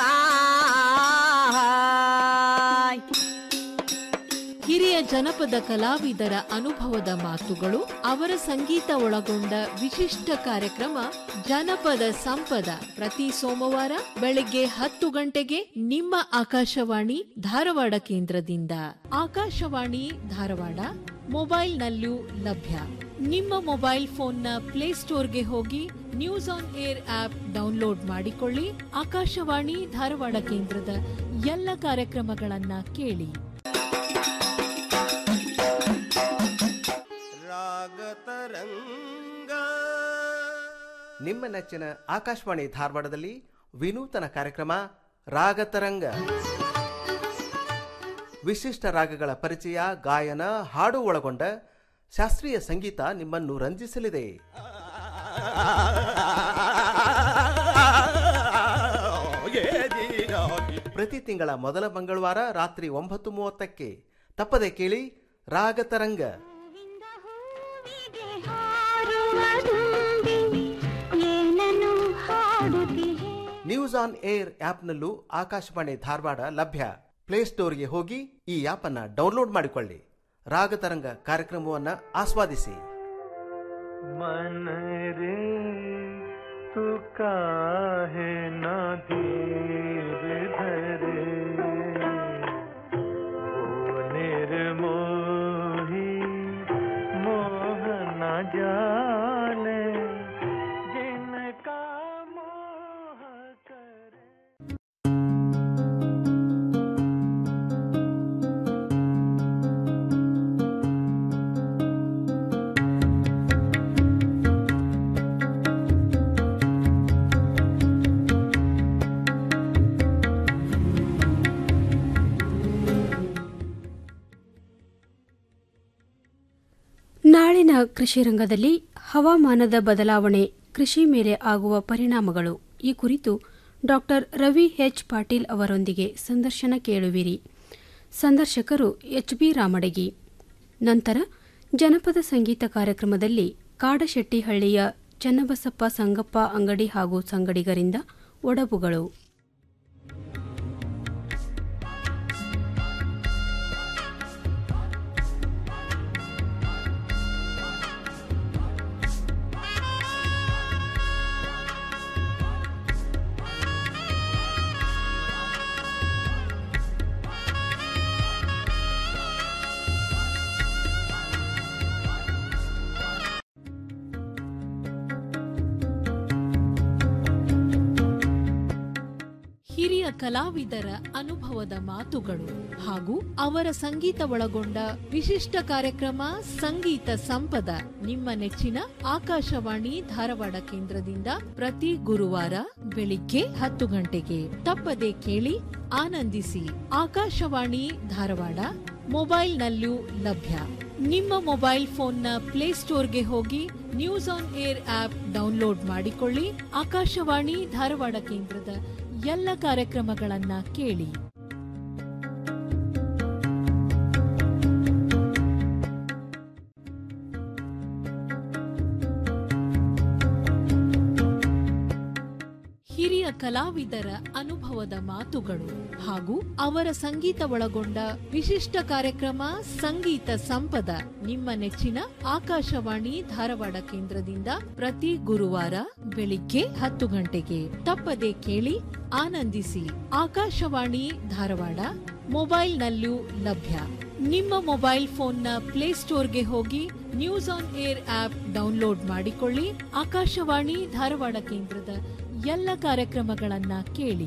S23: ಹಿರಿಯ ಜನಪದ ಕಲಾವಿದರ ಅನುಭವದ ಮಾತುಗಳು ಅವರ ಸಂಗೀತ ಒಳಗೊಂಡ ವಿಶಿಷ್ಟ ಕಾರ್ಯಕ್ರಮ ಜನಪದ ಸಂಪದ ಪ್ರತಿ ಸೋಮವಾರ ಬೆಳಗ್ಗೆ ಹತ್ತು ಗಂಟೆಗೆ ನಿಮ್ಮ ಆಕಾಶವಾಣಿ ಧಾರವಾಡ ಕೇಂದ್ರದಿಂದ ಆಕಾಶವಾಣಿ ಧಾರವಾಡ ಮೊಬೈಲ್ನಲ್ಲೂ ಲಭ್ಯ ನಿಮ್ಮ ಮೊಬೈಲ್ ಫೋನ್ನ ಪ್ಲೇಸ್ಟೋರ್ಗೆ ಹೋಗಿ news on air app download ಮಾಡಿಕೊಳ್ಳಿ ಆಕಾಶವಾಣಿ ಧಾರವಾಡ ಕೇಂದ್ರದ ಎಲ್ಲ ಕಾರ್ಯಕ್ರಮಗಳನ್ನ ಕೇಳಿ
S24: ನಿಮ್ಮ ನೆಚ್ಚಿನ ಆಕಾಶವಾಣಿ ಧಾರವಾಡದಲ್ಲಿ ವಿನೂತನ ಕಾರ್ಯಕ್ರಮ ರಾಗತರಂಗ ವಿಶಿಷ್ಟ ರಾಗಗಳ ಪರಿಚಯ ಗಾಯನ ಹಾಡು ಒಳಗೊಂಡ ಶಾಸ್ತ್ರೀಯ ಸಂಗೀತ ನಿಮ್ಮನ್ನು ರಂಜಿಸಲಿದೆ ಪ್ರತಿ ತಿಂಗಳ ಮೊದಲ ಮಂಗಳವಾರ ರಾತ್ರಿ ಒಂಬತ್ತು ಮೂವತ್ತಕ್ಕೆ ತಪ್ಪದೆ ಕೇಳಿ ರಾಗತರಂಗ ನ್ಯೂಸ್ ಆನ್ ಏರ್ ಆಪ್ನಲ್ಲೂ ಆಕಾಶವಾಣಿ ಧಾರವಾಡ ಲಭ್ಯ ಪ್ಲೇಸ್ಟೋರ್ಗೆ ಹೋಗಿ ಈ ಆಪ್ ಅನ್ನ ಡೌನ್ಲೋಡ್ ಮಾಡಿಕೊಳ್ಳಿ ರಾಗತರಂಗ ಕಾರ್ಯಕ್ರಮವನ್ನ ಆಸ್ವಾದಿಸಿ
S25: मन रे तू काहे ना धीर धरे ओ निर्मोही मोह न जाने जिनका मोह करे
S2: ನಾಳಿನ ಕೃಷಿ ರಂಗದಲ್ಲಿ ಹವಾಮಾನದ ಬದಲಾವಣೆ ಕೃಷಿ ಮೇಲೆ ಆಗುವ ಪರಿಣಾಮಗಳು ಈ ಕುರಿತು ಡಾಕ್ಟರ್ ರವಿ ಎಚ್ ಪಾಟೀಲ್ ಅವರೊಂದಿಗೆ ಸಂದರ್ಶನ ಕೇಳುವಿರಿ ಸಂದರ್ಶಕರು ಎಚ್ ಬಿ ರಾಮಡಗಿ ನಂತರ ಜನಪದ ಸಂಗೀತ ಕಾರ್ಯಕ್ರಮದಲ್ಲಿ ಕಾಡಶೆಟ್ಟಿಹಳ್ಳಿಯ ಚನ್ನಬಸಪ್ಪ ಸಂಗಪ್ಪ ಅಂಗಡಿ ಹಾಗೂ ಸಂಗಡಿಗರಿಂದ ಒಡಬುಗಳು
S23: ಹಿರಿಯ ಕಲಾವಿದರ ಅನುಭವದ ಮಾತುಗಳು ಹಾಗೂ ಅವರ ಸಂಗೀತ ಒಳಗೊಂಡ ವಿಶಿಷ್ಟ ಕಾರ್ಯಕ್ರಮ ಸಂಗೀತ ಸಂಪದ ನಿಮ್ಮ ನೆಚ್ಚಿನ ಆಕಾಶವಾಣಿ ಧಾರವಾಡ ಕೇಂದ್ರದಿಂದ ಪ್ರತಿ ಗುರುವಾರ ಬೆಳಿಗ್ಗೆ ಹತ್ತು ಗಂಟೆಗೆ ತಪ್ಪದೆ ಕೇಳಿ ಆನಂದಿಸಿ ಆಕಾಶವಾಣಿ ಧಾರವಾಡ ಮೊಬೈಲ್ನಲ್ಲೂ ಲಭ್ಯ ನಿಮ್ಮ ಮೊಬೈಲ್ ಫೋನ್ನ ಪ್ಲೇಸ್ಟೋರ್ಗೆ ಹೋಗಿ news on air app download ಮಾಡಿಕೊಳ್ಳಿ ಆಕಾಶವಾಣಿ ಧಾರವಾಡ ಕೇಂದ್ರದ ಎಲ್ಲ ಕಾರ್ಯಕ್ರಮಗಳನ್ನ ಕೇಳಿ ಹಿರಿಯ ಕಲಾವಿದರ ಅನುಭವದ ಮಾತುಗಳು ಹಾಗೂ ಅವರ ಸಂಗೀತ ಒಳಗೊಂಡ ವಿಶಿಷ್ಟ ಕಾರ್ಯಕ್ರಮ ಸಂಗೀತ ಸಂಪದ ನಿಮ್ಮ ನೆಚ್ಚಿನ ಆಕಾಶವಾಣಿ ಧಾರವಾಡ ಕೇಂದ್ರದಿಂದ ಪ್ರತಿ ಗುರುವಾರ ಬೆಳಿಗ್ಗೆ ಹತ್ತು ಗಂಟೆಗೆ ತಪ್ಪದೆ ಕೇಳಿ ಆನಂದಿಸಿ ಆಕಾಶವಾಣಿ ಧಾರವಾಡ ಮೊಬೈಲ್ನಲ್ಲೂ ಲಭ್ಯ ನಿಮ್ಮ ಮೊಬೈಲ್ ಫೋನ್ನ ಪ್ಲೇಸ್ಟೋರ್ಗೆ ಹೋಗಿ news on air app download ಮಾಡಿಕೊಳ್ಳಿ ಆಕಾಶವಾಣಿ ಧಾರವಾಡ ಕೇಂದ್ರದ ಎಲ್ಲ ಕಾರ್ಯಕ್ರಮಗಳನ್ನ ಕೇಳಿ